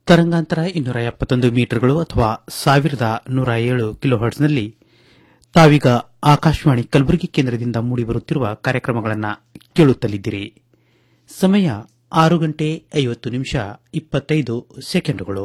ತರಂಗಾಂತರ ಇನ್ನೂರ ಎಪ್ಪತ್ತೊಂದು ಮೀಟರ್ಗಳು ಅಥವಾ ಸಾವಿರದ ನೂರ ಏಳು ಕಿಲೋಹರ್ಟ್ಸ್ನಲ್ಲಿ ತಾವೀಗ ಆಕಾಶವಾಣಿ ಕಲಬುರಗಿ ಕೇಂದ್ರದಿಂದ ಮೂಡಿಬರುತ್ತಿರುವ ಕಾರ್ಯಕ್ರಮಗಳನ್ನು ಕೇಳುತ್ತಲಿದ್ದೀರಿ ಸಮಯ ಆರು ಗಂಟೆ ಐವತ್ತು ನಿಮಿಷ ಇಪ್ಪತ್ತೈದು ಸೆಕೆಂಡುಗಳು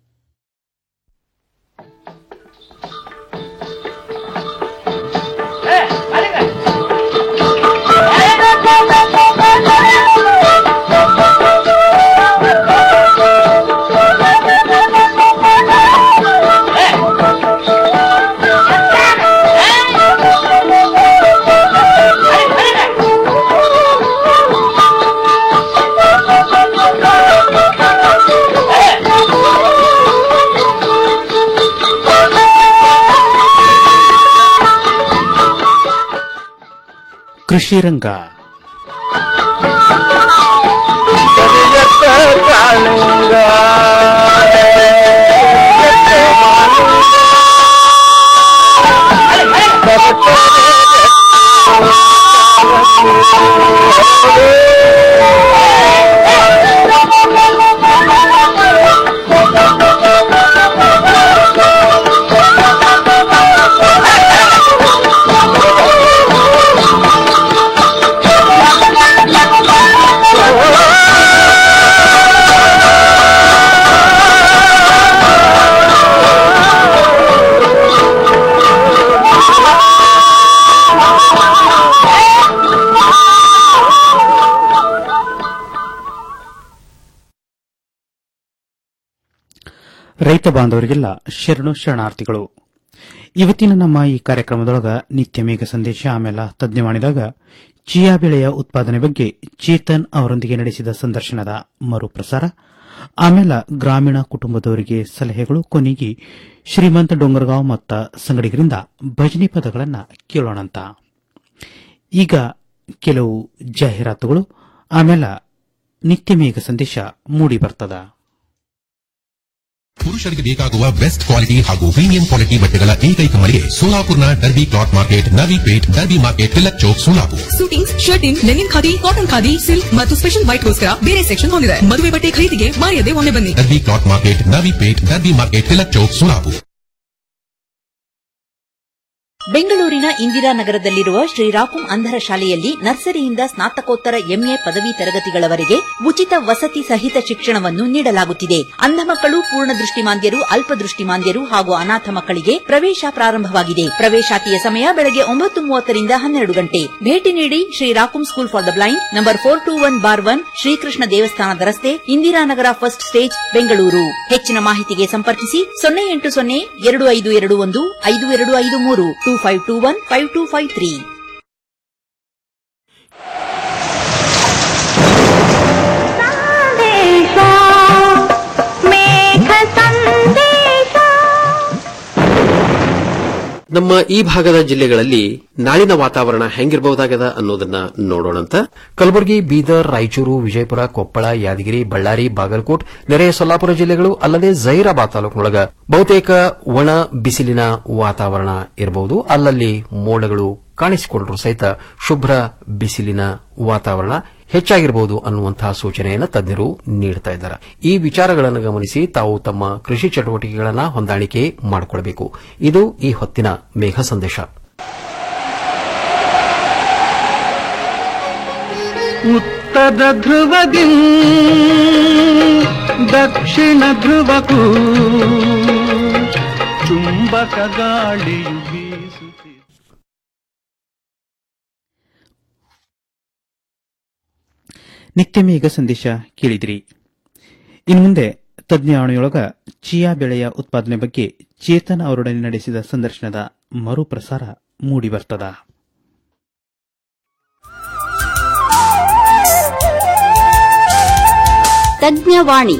ಕೃಷಿ ರಂಗ ರೈತ ಬಾಂಧವರಿಗೆಲ್ಲ ಶರಣು ಶರಣಾರ್ಥಿಗಳು ಇವತ್ತಿನ ನಮ್ಮ ಈ ಕಾರ್ಯಕ್ರಮದೊಳಗ ನಿತ್ಯ ಮೇಘ ಸಂದೇಶ ಆಮೇಲೆ ತಜ್ಞವಾಣಿದಾಗ ಚಿಯಾ ಬೆಳೆಯ ಉತ್ಪಾದನೆ ಬಗ್ಗೆ ಚೇತನ್ ಅವರೊಂದಿಗೆ ನಡೆಸಿದ ಸಂದರ್ಶನದ ಮರುಪ್ರಸಾರ ಆಮೇಲೆ ಗ್ರಾಮೀಣ ಕುಟುಂಬದವರಿಗೆ ಸಲಹೆಗಳು ಕೊನೆಗೆ ಶ್ರೀಮಂತ ಡೊಂಗರಗಾಂವ್ ಮತ್ತ ಸಂಗಡಿಗರಿಂದ ಭಜನಿ ಪದಗಳನ್ನು ಕೇಳೋಣಂತ ಈಗ ಕೆಲವು ಜಾಹೀರಾತುಗಳು ಆಮೇಲೆ ನಿತ್ಯ ಮೇಘ ಸಂದೇಶ ಮೂಡಿ ಬರ್ತದ ಪುರುಷರಿಗೆ ಬೇಕಾಗುವ ಬೆಸ್ಟ್ ಕ್ವಾಲಿಟಿ ಹಾಗೂ ಪ್ರೀಮಿಯಂ ಕ್ವಾಲಿಟಿ ಬಟ್ಟೆಗಳ ಏಕೈಕ ಮಳಿಗೆ ಸೋಲಾಪುರ್ನ Derby cloth market Navi Peth Derby market Tilak Chowk Solapur suitings shirting linen khadi cotton khadi silk ಮತ್ತು ಸ್ಪೆಷಲ್ ವೈಟ್ಗೋಸ್ಕರ ಬೇರೆ ಸೆಕ್ಷನ್ ಹೊಂದಿದೆ ಮದುವೆ ಬಟ್ಟೆ ಖರೀದಿಗೆ ಮಾರಿಯದೆ ಒಮ್ಮೆ ಬನ್ನಿ Derby cloth market Navi Peth Derby market Tilak Chowk Solapur ಬೆಂಗಳೂರಿನ ಇಂದಿರಾನಗರದಲ್ಲಿರುವ ಶ್ರೀರಾಕುಂ ಅಂಧರ ಶಾಲೆಯಲ್ಲಿ ನರ್ಸರಿಯಿಂದ ಸ್ನಾತಕೋತ್ತರ ಎಂಎ ಪದವಿ ತರಗತಿಗಳವರೆಗೆ ಉಚಿತ ವಸತಿ ಸಹಿತ ಶಿಕ್ಷಣವನ್ನು ನೀಡಲಾಗುತ್ತಿದೆ ಅಂಧ ಮಕ್ಕಳು ಪೂರ್ಣ ದೃಷ್ಟಿಮಾಂದ್ಯರು ಅಲ್ಪದೃಷ್ಟಿಮಾಂದ್ಯರು ಹಾಗೂ ಅನಾಥ ಮಕ್ಕಳಿಗೆ ಪ್ರವೇಶ ಪ್ರಾರಂಭವಾಗಿದೆ ಪ್ರವೇಶಾತಿಯ ಸಮಯ ಬೆಳಗ್ಗೆ ಒಂಬತ್ತು ಮೂವತ್ತರಿಂದ ಹನ್ನೆರಡು ಗಂಟೆ ಭೇಟಿ ನೀಡಿ ಶ್ರೀರಾಕುಂ school for the blind number four two one bar one Shrikrishna ದೇವಸ್ಥಾನದ ರಸ್ತೆ ಇಂದಿರಾನಗರ ಫಸ್ಟ್ ಸ್ಟೇಜ್ ಬೆಂಗಳೂರು ಹೆಚ್ಚಿನ ಮಾಹಿತಿಗೆ ಸಂಪರ್ಕಿಸಿ ಸೊನ್ನೆ ಎಂಟು ಸೊನ್ನೆ ಎರಡು ಐದು ಎರಡು ಒಂದು ಐದು ಎರಡು ಐದು ಮೂರು two five two one five two five three ನಮ್ಮ ಈ ಭಾಗದ ಜಿಲ್ಲೆಗಳಲ್ಲಿ ನಾಳಿನ ವಾತಾವರಣ ಹೆಂಗಿರಬಹುದಾಗದ ಅನ್ನೋದನ್ನ ನೋಡೋಣಂತ ಕಲಬುರಗಿ ಬೀದರ್ ರಾಯಚೂರು ವಿಜಯಪುರ ಕೊಪ್ಪಳ ಯಾದಗಿರಿ ಬಳ್ಳಾರಿ ಬಾಗಲಕೋಟ್ ನೆರೆಯ ಸೊಲ್ಲಾಪುರ ಜಿಲ್ಲೆಗಳು ಅಲ್ಲದೆ ಜೈರಾಬಾದ್ ತಾಲೂಕಿನೊಳಗ ಬಹುತೇಕ ಒಣ ಬಿಸಿಲಿನ ವಾತಾವರಣ ಇರಬಹುದು ಅಲ್ಲಲ್ಲಿ ಮೋಡಗಳು ಕಾಣಿಸಿಕೊಂಡರೂ ಸಹಿತ ಶುಭ್ರ ಬಿಸಿಲಿನ ವಾತಾವರಣ ಹೆಚ್ಚಾಗಿರಬಹುದು ಅನ್ನುವಂತಹ ಸೂಚನೆಯನ್ನು ತಜ್ಞರು ನೀಡುತ್ತಾ ಇದ್ದಾರೆ ಈ ವಿಚಾರಗಳನ್ನು ಗಮನಿಸಿ ತಾವು ತಮ್ಮ ಕೃಷಿ ಚಟುವಟಿಕೆಗಳನ್ನು ಹೊಂದಾಣಿಕೆ ಮಾಡಿಕೊಳ್ಳಬೇಕು ಇದು ಈ ಹೊತ್ತಿನ ಮೇಘ ಸಂದೇಶ ಉತ್ತರ ಧ್ರುವದಿ ದಕ್ಷಿಣ ಧ್ರುವಕ್ಕೂ ಚುಂಬಕ ಗಾಳಿಯು ಬೀಸುತ್ತಿದೆ ನಿತ್ಯ ಮೇಘ ಸಂದೇಶ ಕೇಳಿದಿರಿ ಇನ್ನು ಮುಂದೆ ತಜ್ಞಾವಣೆಯೊಳಗ ಚಿಯಾ ಬೆಳೆಯ ಉತ್ಪಾದನೆ ಬಗ್ಗೆ ಚೇತನ್ ಅವರೊಡನೆ ನಡೆಸಿದ ಸಂದರ್ಶನದ ಮರುಪ್ರಸಾರ ಮೂಡಿಬರ್ತದ ತಜ್ಞವಾಣಿ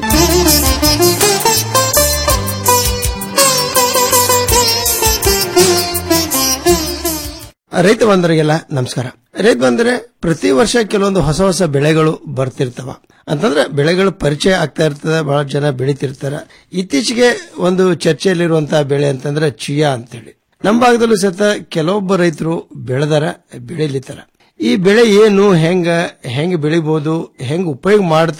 ರೈತ ಬಂಧುರಿಗೆಲ್ಲ ನಮಸ್ಕಾರ ರೈತ ಬಂದರೆ ಪ್ರತಿ ವರ್ಷ ಕೆಲವೊಂದು ಹೊಸ ಹೊಸ ಬೆಳೆಗಳು ಬರ್ತಿರ್ತವ ಅಂತಂದ್ರೆ ಬೆಳೆಗಳು ಪರಿಚಯ ಆಗ್ತಾ ಇರ್ತದೆ ಬಹಳ ಜನ ಬೆಳಿತಿರ್ತಾರೆ ಇತ್ತೀಚೆಗೆ ಒಂದು ಚರ್ಚೆಯಲ್ಲಿರುವಂತಹ ಬೆಳೆ ಅಂತಂದ್ರೆ ಚಿಯಾ ಅಂತೇಳಿ ನಮ್ಮ ಭಾಗದಲ್ಲೂ ಸಹಿತ ಕೆಲವೊಬ್ಬ ರೈತರು ಬೆಳೆದಾರ ಬೆಳಿಲಿತ್ತಾರ ಈ ಬೆಳೆ ಏನು ಹೆಂಗ ಹೆಂಗ್ ಬೆಳಿಬಹುದು ಹೆಂಗ್ ಉಪಯೋಗ ಮಾಡ್ತಾರೆ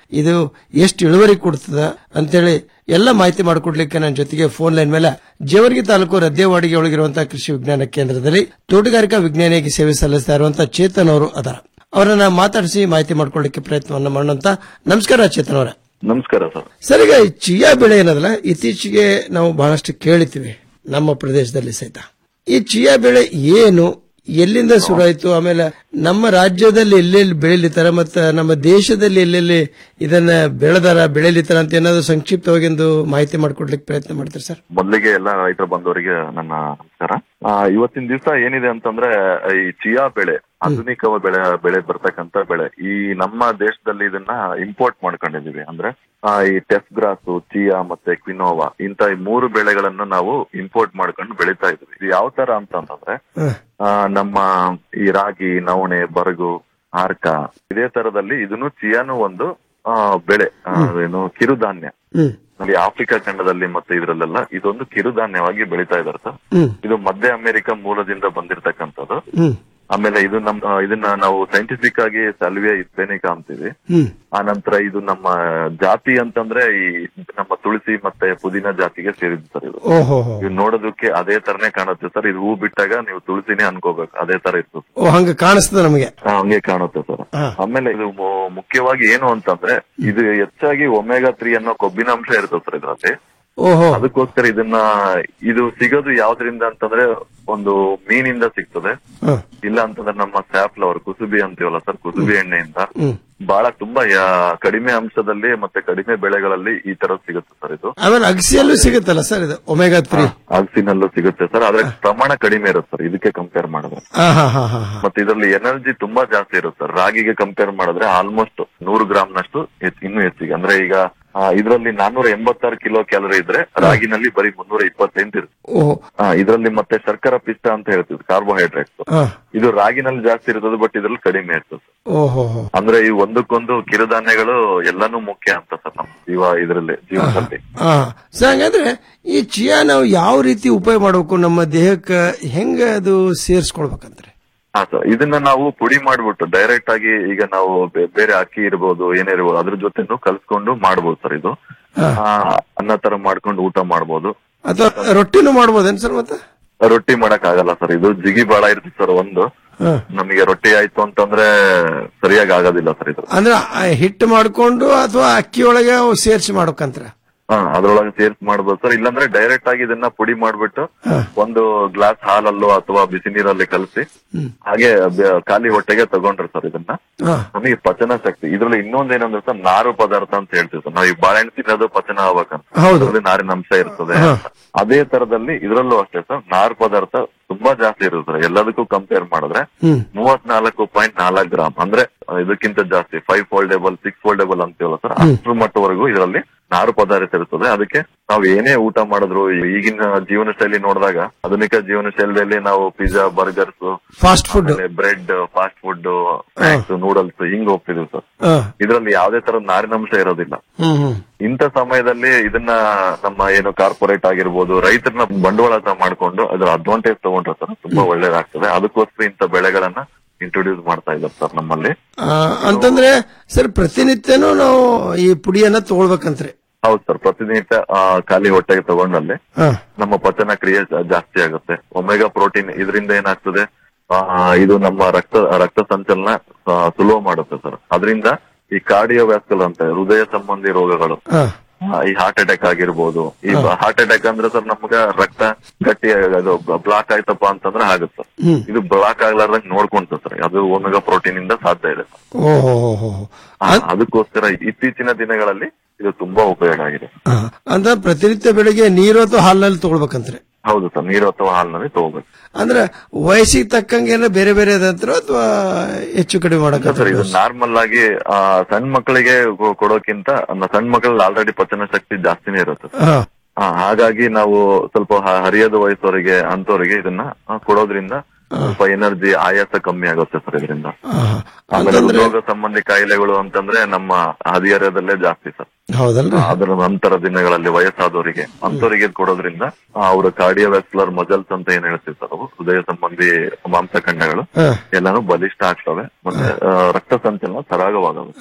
ಇದು ಎಷ್ಟು ಇಳುವರಿ ಕೊಡ್ತದ ಅಂತೇಳಿ ಎಲ್ಲ ಮಾಹಿತಿ ಮಾಡಿಕೊಡ್ಲಿಕ್ಕೆ ನನ್ನ ಜೊತೆಗೆ ಫೋನ್ ಲೈನ್ ಮೇಲೆ ಜೇವರ್ಗಿ ತಾಲೂಕು ರದ್ದೇವಾಡಿಗೆ ಒಳಗಿರುವಂತಹ ಕೃಷಿ ವಿಜ್ಞಾನ ಕೇಂದ್ರದಲ್ಲಿ ತೋಟಗಾರಿಕಾ ವಿಜ್ಞಾನಿಯಾಗಿ ಸೇವೆ ಸಲ್ಲಿಸ್ತಾ ಇರುವಂತಹ ಚೇತನ್ ಅವರು ಅದಾರ ಅವರನ್ನ ಮಾತಾಡಿಸಿ ಮಾಹಿತಿ ಮಾಡ್ಕೊಳ್ಳಿಕ್ಕೆ ಪ್ರಯತ್ನವನ್ನ ಮಾಡೋಂತ ನಮಸ್ಕಾರ ಚೇತನ್ ಅವರ ನಮಸ್ಕಾರ ಸರ್ ಸರ್ ಈಗ ಈ ಚಿಯಾ ಬೆಳೆ ಏನದಲ್ಲ ಇತ್ತೀಚೆಗೆ ನಾವು ಬಹಳಷ್ಟು ಕೇಳಿತೀವಿ ನಮ್ಮ ಪ್ರದೇಶದಲ್ಲಿ ಸಹಿತ ಈ ಚಿಯಾ ಬೆಳೆ ಏನು ಎಲ್ಲಿಂದ ಶುರುವಾಯಿತು ಆಮೇಲೆ ನಮ್ಮ ರಾಜ್ಯದಲ್ಲಿ ಎಲ್ಲೆಲ್ಲಿ ಬೆಳಿಲಿತ್ತಾರ ಮತ್ತು ನಮ್ಮ ದೇಶದಲ್ಲಿ ಎಲ್ಲೆಲ್ಲಿ ಇದನ್ನ ಬೆಳೆದಾರ ಬೆಳಿಲಿತ್ತಾರ ಅಂತ ಏನಾದ್ರು ಸಂಕ್ಷಿಪ್ತವಾಗಿ ಒಂದು ಮಾಹಿತಿ ಮಾಡ್ಕೊಡ್ಲಿಕ್ಕೆ ಪ್ರಯತ್ನ ಮಾಡ್ತಾರೆ ಸರ್ ಮೊದಲಿಗೆ ಎಲ್ಲ ರೈತರ ಬಂಧುವರಿಗೆ ನನ್ನ ನಮಸ್ಕಾರ ಆ, ಇವತ್ತಿನ ದಿವಸ ಏನಿದೆ ಅಂತಂದ್ರೆ ಈ ಚಿಯಾ ಬೆಳೆ ಆಧುನಿಕ ಬೆಳೆ ಬೆಳೆ ಬರ್ತಕ್ಕಂತ ಬೆಳೆ ಈ ನಮ್ಮ ದೇಶದಲ್ಲಿ ಇದನ್ನ ಇಂಪೋರ್ಟ್ ಮಾಡ್ಕೊಂಡಿದೀವಿ ಅಂದ್ರೆ ಆ, ಈ ಟೆಫ್ ಗ್ರಾಸು ಚಿಯಾ ಮತ್ತೆ ಕ್ವಿನೋವಾ ಇಂತ ಈ ಮೂರು ಬೆಳೆಗಳನ್ನು ನಾವು ಇಂಪೋರ್ಟ್ ಮಾಡ್ಕೊಂಡು ಬೆಳೀತಾ ಇದ್ವಿ ಇದು ಯಾವ ತರ ಅಂತಂದ್ರೆ ಆ, ನಮ್ಮ ಈ ರಾಗಿ ನವಣೆ ಬರಗು ಆರ್ಕ ಇದೇ ತರದಲ್ಲಿ ಇದನ್ನು ಚಿಯಾನು ಒಂದು ಆ, ಬೆಳೆ ಆ, ಏನು ಕಿರುಧಾನ್ಯ ಹ್ಮ್ ಅಲ್ಲಿ ಆಫ್ರಿಕಾ ಖಂಡದಲ್ಲಿ ಮತ್ತೆ ಇದರಲ್ಲೆಲ್ಲ ಇದೊಂದು ಕಿರುಧಾನ್ಯವಾಗಿ ಬೆಳೀತಾ ಇದಾರೆ ಸರ್ ಹ್ಮ್ ಇದು ಮಧ್ಯ ಅಮೆರಿಕ ಮೂಲದಿಂದ ಬಂದಿರತಕ್ಕಂಥದ್ದು ಹ್ಮ್ ಆಮೇಲೆ ಇದು ನಮ್ ಆ, ಇದನ್ನ ನಾವು ಸೈಂಟಿಫಿಕ್ ಆಗಿ ಸಲ್ವಿಯಾ ಇಸ್ಪೆನಿಕಾ ಅಂತೀವಿ ಹ್ಮ್ ಆ ನಂತರ ಇದು ನಮ್ಮ ಜಾತಿ ಅಂತಂದ್ರೆ ಈ ನಮ್ಮ ತುಳಸಿ ಮತ್ತೆ ಪುದೀನ ಜಾತಿಗೆ ಸೇರಿದ್ದು ಸರ್ ಇದು ಓಹೋ ಇದು ನೋಡೋದಕ್ಕೆ ಅದೇ ತರನೇ ಕಾಣುತ್ತೆ ಸರ್ ಇದು ಹೂ ಬಿಟ್ಟಾಗ ನೀವು ತುಳಸಿನೇ ಅನ್ಕೋಬೇಕು ಅದೇ ತರ ಇರ್ತದೆ ಓ ಹಂಗ ಕಾಣಿಸ್ತದ ನಮಗೆ ಆ, ಹಂಗೆ ಕಾಣುತ್ತೆ ಸರ್ ಹಾ. ಆಮೇಲೆ ಇದು ಮು- ಮುಖ್ಯವಾಗಿ ಏನು ಅಂತಂದ್ರೆ ಇದು ಹೆಚ್ಚಾಗಿ ಒಮೆಗಾ ತ್ರೀ ಅನ್ನೋ ಕೊಬ್ಬಿನಾಂಶ ಇರ್ತದೆ ಸರ್ ಇದರಲ್ಲಿ ಓಹೋ ಅದಕ್ಕೋಸ್ಕರ ಇದನ್ನ ಇದು ಸಿಗೋದು ಯಾವ್ದ್ರಿಂದ ಅಂತಂದ್ರೆ ಒಂದು ಮೀನಿಂದ ಸಿಗ್ತದೆ ಹ. ಇಲ್ಲ ಅಂತಂದ್ರೆ ನಮ್ಮ ಸ್ಯಾಫ್ಲವರ್ ಕುಸುಬಿ ಅಂತೀವಲ್ಲ ಸರ್ ಕುಸುಬಿ ಎಣ್ಣೆಯಿಂದ ಹ್ಮ್ ಬಹಳ ತುಂಬಾ ಯಾ- ಕಡಿಮೆ ಅಂಶದಲ್ಲಿ ಮತ್ತೆ ಕಡಿಮೆ ಬೆಳೆಗಳಲ್ಲಿ ಈ ತರ ಸಿಗುತ್ತೆ ಸರ್ ಇದು ಆಮೇಲೆ ಅಗಸಿಯಲ್ಲೂ ಸಿಗುತ್ತಲ್ಲ ಸರ್ ಇದು ಒಮೆಗಾ ತ್ರೀ ಅಗಸಿನಲ್ಲೂ ಸಿಗುತ್ತೆ ಸರ್ ಆದ್ರೆ ಪ್ರಮಾಣ ಕಡಿಮೆ ಇರುತ್ತೆ ಸರ್ ಇದಕ್ಕೆ ಕಂಪೇರ್ ಮಾಡಿದ್ರೆ ಹಾ ಹಾ ಹಾ ಹಾ ಮತ್ತೆ ಇದರಲ್ಲಿ ಎನರ್ಜಿ ತುಂಬಾ ಜಾಸ್ತಿ ಇರುತ್ತೆ ಸರ್ ರಾಗಿಗೆ ಕಂಪೇರ್ ಮಾಡಿದ್ರೆ ಆಲ್ಮೋಸ್ಟ್ ನೂರು ಗ್ರಾಮ್ ನಷ್ಟು ಹೆಚ್ಚ್- ಇನ್ನೂ ಹೆಚ್ಚಿಗೆ ಅಂದ್ರೆ ಈಗ ಆ, ಇದರಲ್ಲಿ ನಾನ್ನೂರ ಎಂಬತ್ತಾರು ಕಿಲೋ ಕ್ಯಾಲರಿ ಇದ್ರೆ ರಾಗಿನಲ್ಲಿ ಬರೀ ಮುನ್ನೂರ ಇಪ್ಪತ್ತೆಂಟು ಇರುತ್ತೆ ಓಹೋ ಆ, ಇದರಲ್ಲಿ ಮತ್ತೆ ಶರ್ಕರ ಪಿಷ್ಟ ಅಂತ ಹೇಳ್ತೀವಿ ಕಾರ್ಬೋಹೈಡ್ರೇಟ್ಸ್ ಹಾ ಇದು ರಾಗಿನಲ್ಲಿ ಜಾಸ್ತಿ ಇರ್ತದೆ ಬಟ್ ಇದ್ರಲ್ಲಿ ಕಡಿಮೆ ಇರ್ತದೆ ಓಹೋ ಹೋ ಅಂದ್ರೆ ಈ ಒಂದಕ್ಕೊಂದು ಕಿರುಧಾನ್ಯಗಳು ಎಲ್ಲಾನು ಮುಖ್ಯ ಅಂತ ಸರ್ ನಮ್ಮ ಜೀವ ಇದರಲ್ಲಿ ಜೀವನದಲ್ಲಿ ಹಾ ಸರ್ ಹಂಗಂದ್ರೆ ಈ ಚಿಯಾ ನಾವು ಯಾವ ರೀತಿ ಉಪಯೋಗ ಮಾಡಬೇಕು ನಮ್ಮ ದೇಹಕ್ಕೆ ಹೆಂಗ ಅದು ಸೇರಿಸ್ಕೊಳ್ಬೇಕಂದ್ರೆ ಹಾ ಸರ್ ಇದನ್ನ ನಾವು ಪುಡಿ ಮಾಡ್ಬಿಟ್ಟು ಡೈರೆಕ್ಟ್ ಆಗಿ ಈಗ ನಾವು ಬೇ- ಬೇರೆ ಅಕ್ಕಿ ಇರ್ಬೋದು ಏನೇ ಇರ್ಬೋದು ಅದ್ರ ಜೊತೆನೂ ಕಲ್ಸ್ಕೊಂಡು ಮಾಡ್ಬೋದು ಸರ್ ಇದು ಆ, ಅನ್ನ ತರ ಮಾಡ್ಕೊಂಡು ಊಟ ಮಾಡ್ಬೋದು ಅಥವಾ ರೊಟ್ಟಿನೂ ಮಾಡ್ಬೋದೇನ್ ಸರ್ ಮತ್ತೆ ರೊಟ್ಟಿ ಮಾಡಕ್ ಆಗಲ್ಲ ಸರ್ ಇದು ಜಿಗಿ ಬಾಳ ಇರ್ತದೆ ಸರ್ ಒಂದು ಹಾ. ನಮಗೆ ರೊಟ್ಟಿ ಆಯ್ತು ಅಂತಂದ್ರೆ ಸರಿಯಾಗಿ ಆಗೋದಿಲ್ಲ ಸರ್ ಇದು ಅಂದ್ರೆ ಆ ಹಿಟ್ಟು ಮಾಡ್ಕೊಂಡು ಅಥವಾ ಅಕ್ಕಿ ಒಳಗೆ ಸೇರಿಸಿ ಮಾಡ್ಬೇಕಂತ್ರ ಹಾ ಅದ್ರೊಳಗೆ ಸೇರ್ಸ್ ಮಾಡ್ಬೋದು ಸರ್ ಇಲ್ಲಾಂದ್ರೆ ಡೈರೆಕ್ಟ್ ಆಗಿ ಇದನ್ನ ಪುಡಿ ಮಾಡ್ಬಿಟ್ಟು ಒಂದು ಗ್ಲಾಸ್ ಹಾಲಲ್ಲೋ ಅಥವಾ ಬಿಸಿ ನೀರಲ್ಲಿ ಕಲಸಿ ಹಾಗೆ ಬೆ- ಖಾಲಿ ಹೊಟ್ಟೆಗೆ ತಗೊಂಡ್ರೆ ಸರ್ ಇದನ್ನ ಹಾ ನಮಗೆ ಪಚನ ಶಕ್ತಿ ಇದ್ರಲ್ಲಿ ಇನ್ನೊಂದೇನಂದ್ರೆ ಸರ್ ನಾರು ಪದಾರ್ಥ ಅಂತ ಹೇಳ್ತೀವಿ ಸರ್ ನಾವು ಈ ಬಾಳೆಹಣ್ಣು ತಿನ್ನೋದು ಪಚನ ಆಗ್ಬೇಕಂತ ಹೌದು. ಅದ್ರಲ್ಲಿ ನಾರಿನ ಅಂಶ ಇರ್ತದೆ ಅದೇ ತರದಲ್ಲಿ ಇದ್ರಲ್ಲೂ ಅಷ್ಟೇ ಸರ್ ನಾರು ಪದಾರ್ಥ ತುಂಬಾ ಜಾಸ್ತಿ ಇರುತ್ತೆ ಸರ್ ಎಲ್ಲದಕ್ಕೂ ಕಂಪೇರ್ ಮಾಡಿದ್ರೆ ಹ್ಮ್ ಮೂವತ್ನಾಲ್ಕು ಪಾಯಿಂಟ್ ನಾಲ್ಕು ಗ್ರಾಮ್ ಅಂದ್ರೆ ಇದಕ್ಕಿಂತ ಜಾಸ್ತಿ ಫೈವ್ ಫೋಲ್ಡೇಬಲ್ ಸಿಕ್ಸ್ ಫೋಲ್ಡೇಬಲ್ ಅಂತೀವಲ್ಲ ಸರ್ ಅಷ್ಟ್ರ ಮಟ್ಟವರೆಗೂ ಇದರಲ್ಲಿ ನಾರು ಪದಾರ್ಥ ಇರ್ತದೆ ಅದಕ್ಕೆ ನಾವು ಏನೇ ಊಟ ಮಾಡಿದ್ರು ಈಗಿನ ಜೀವನ ಶೈಲಿ ನೋಡಿದಾಗ ಆಧುನಿಕ ಜೀವನ ಶೈಲಿಯಲ್ಲಿ ನಾವು pizza burgers fast food bread fast food snacks noodles ಹಿಂಗ್ ಹೋಗ್ತಿದೀವಿ ಸರ್ ಹಾ ಇದರಲ್ಲಿ ಯಾವುದೇ ತರ ನಾರಿನಂಶ ಇರೋದಿಲ್ಲ ಹ್ಮ್ ಹ್ಮ್ ಇಂಥ ಸಮಯದಲ್ಲಿ ಇದನ್ನ ನಮ್ಮ ಏನು ಕಾರ್ಪೊರೇಟ್ ಆಗಿರ್ಬೋದು ರೈತರನ್ನ ಬಂಡವಾಳ ಮಾಡ್ಕೊಂಡು ಅದರ ಅಡ್ವಾಂಟೇಜ್ ತಗೊಂಡ್ರೆ ಸರ್ ತುಂಬಾ ಒಳ್ಳೇದಾಗ್ತದೆ ಅದಕ್ಕೋಸ್ಕರ ಇಂಥ ಬೆಳೆಗಳನ್ನ ಇಂಟ್ರೊಡ್ಯೂಸ್ ಮಾಡ್ತಾ ಇದ್ದಾರೆ ಸರ್ ನಮ್ಮಲ್ಲಿ ಆ, ಅಂತಂದ್ರೆ ಸರ್ ಪ್ರತಿನಿತ್ಯನೂ ನಾವು ಈ ಪುಡಿಯನ್ನ ತಗೊಳ್ಬೇಕಂತ್ರಿ ಹೌದು ಸರ್ ಪ್ರತಿನಿತ್ಯ ಆ, ಖಾಲಿ ಹೊಟ್ಟೆಗೆ ತಗೊಂಡಲ್ಲಿ ಹಾ ನಮ್ಮ ಪಚನ ಕ್ರಿಯೆ ಜಾ- ಜಾಸ್ತಿ ಆಗುತ್ತೆ ಒಮೆಗಾ ಪ್ರೋಟೀನ್ ಇದರಿಂದ ಏನಾಗ್ತದೆ ಆ, ಇದು ನಮ್ಮ ರಕ್ತ ರಕ್ತ ಸಂಚಲನ ಆ, ಸುಲಭ ಮಾಡುತ್ತೆ ಸರ್ ಅದರಿಂದ ಈ ಕಾರ್ಡಿಯೋವ್ಯಾಸ್ಕಲ್ ಅಂತ ಹೃದಯ ಸಂಬಂಧಿ ರೋಗಗಳು ಹಾ ಆ, ಈ ಹಾರ್ಟ್ ಅಟ್ಯಾಕ್ ಆಗಿರ್ಬೋದು ಈ ಹಾರ್ಟ್ ಅಟ್ಯಾಕ್ ಅಂದ್ರೆ ಸರ್ ನಮ್ಗ ರಕ್ತ ಗಟ್ಟಿ ಅದು ಬ್ಲಾಕ್ ಆಯ್ತಪ್ಪ ಅಂತಂದ್ರೆ ಆಗುತ್ತೆ ಸರ್ ಹ್ಮ್ ಇದು ಬ್ಲಾಕ್ ಆಗ್ಲಾರ್ದಂಗ್ ನೋಡ್ಕೊಂತ ಸರ್ ಅದು ಒಮೆಗಾ ಪ್ರೋಟೀನ್ ಇಂದ ಸಾಧ್ಯ ಇದೆ ಸರ್. ಓಹೋ ಹೋ ಹೋ ಹೋ. ಆ, ಅದಕ್ಕೋಸ್ಕರ ಇತ್ತೀಚಿನ ದಿನಗಳಲ್ಲಿ ಇದು ತುಂಬಾ ಉಪಯೋಗ ಆಗಿದೆ ಹಾ. ಅಂದ್ರೆ ಪ್ರತಿನಿತ್ಯ ಬೆಳಿಗ್ಗೆ ನೀರು ಅಥವಾ ಹಾಲಿನಲ್ಲಿ ತಗೊಳ್ಬೇಕಂತ್ರಿ ಹೌದು ಸರ್ ನೀರು ಅಥವಾ ಹಾಲಿನಲ್ಲಿ ತಗೋಬೇಕು ಅಂದ್ರೆ ವಯಸ್ಸಿಗೆ ತಕ್ಕಂಗೆ ಏನೋ ಬೇರೆ ಬೇರೆ ಅದಂತ್ರ ಅಥವಾ ಹೆಚ್ಚು ಕಡಿಮೆ ಸರ್ ಇದು ಮಾಡಕ ನಾರ್ಮಲ್ ಆಗಿ ಆ, ಸಣ್ಣ ಮಕ್ಕಳಿಗೆ ಕೊ- ಕೊಡೋಕ್ಕಿಂತ ನ- ಸಣ್ಣ ಮಕ್ಕಳಲ್ಲಿ ಆಲ್ರೆಡಿ ಪಚನ ಶಕ್ತಿ ಜಾಸ್ತಿನೇ ಇರುತ್ತೆ ಹಾ ಆ, ಹಾಗಾಗಿ ನಾವು ಸ್ವಲ್ಪ ಹ- ಹರಿಯದ ವಯಸ್ಸವರಿಗೆ ಅಂತವರಿಗೆ ಇದನ್ನ ಆ, ಕೊಡೋದ್ರಿಂದ ಸ್ವಲ್ಪ ಎನರ್ಜಿ ಆಯಾಸ ಕಮ್ಮಿ ಆಗುತ್ತೆ ಸರ್ ಇದರಿಂದ ಹಾ. ಆಮೇಲೆ ಅಂತಂದ್ರೆ ಹೃದ್ರೋಗ ಸಂಬಂಧಿ ಕಾಯಿಲೆಗಳು ಅಂತಂದ್ರೆ ನಮ್ಮ ಹದಿಹರೆಯದಲ್ಲೇ ಜಾಸ್ತಿ ಸರ್ ಹೌದಲ್ರಿ ಅದರ ನಂತರ ದಿನಗಳಲ್ಲಿ ವಯಸ್ಸಾದವರಿಗೆ ಅಂತವರಿಗೆ ಕೊಡೋದ್ರಿಂದ ಆ, ಅವರ ಕಾರ್ಡಿಯೋವ್ಯಾಸ್ಕುಲರ್ ಮಜಲ್ಸ್ ಅಂತ ಏನ್ ಹೇಳ್ತೀವಿ ಸರ್ ಅವು ಹೃದಯ ಸಂಬಂಧಿ ಮಾಂಸಖಂಡಗಳು ಹಾ. ಎಲ್ಲಾನು ಬಲಿಷ್ಠ ಆಗ್ತವೆ ಮತ್ತೆ ಆ, ರಕ್ತ ಸಂಚಲನ ಸರಾಗವಾಗುತ್ತೆ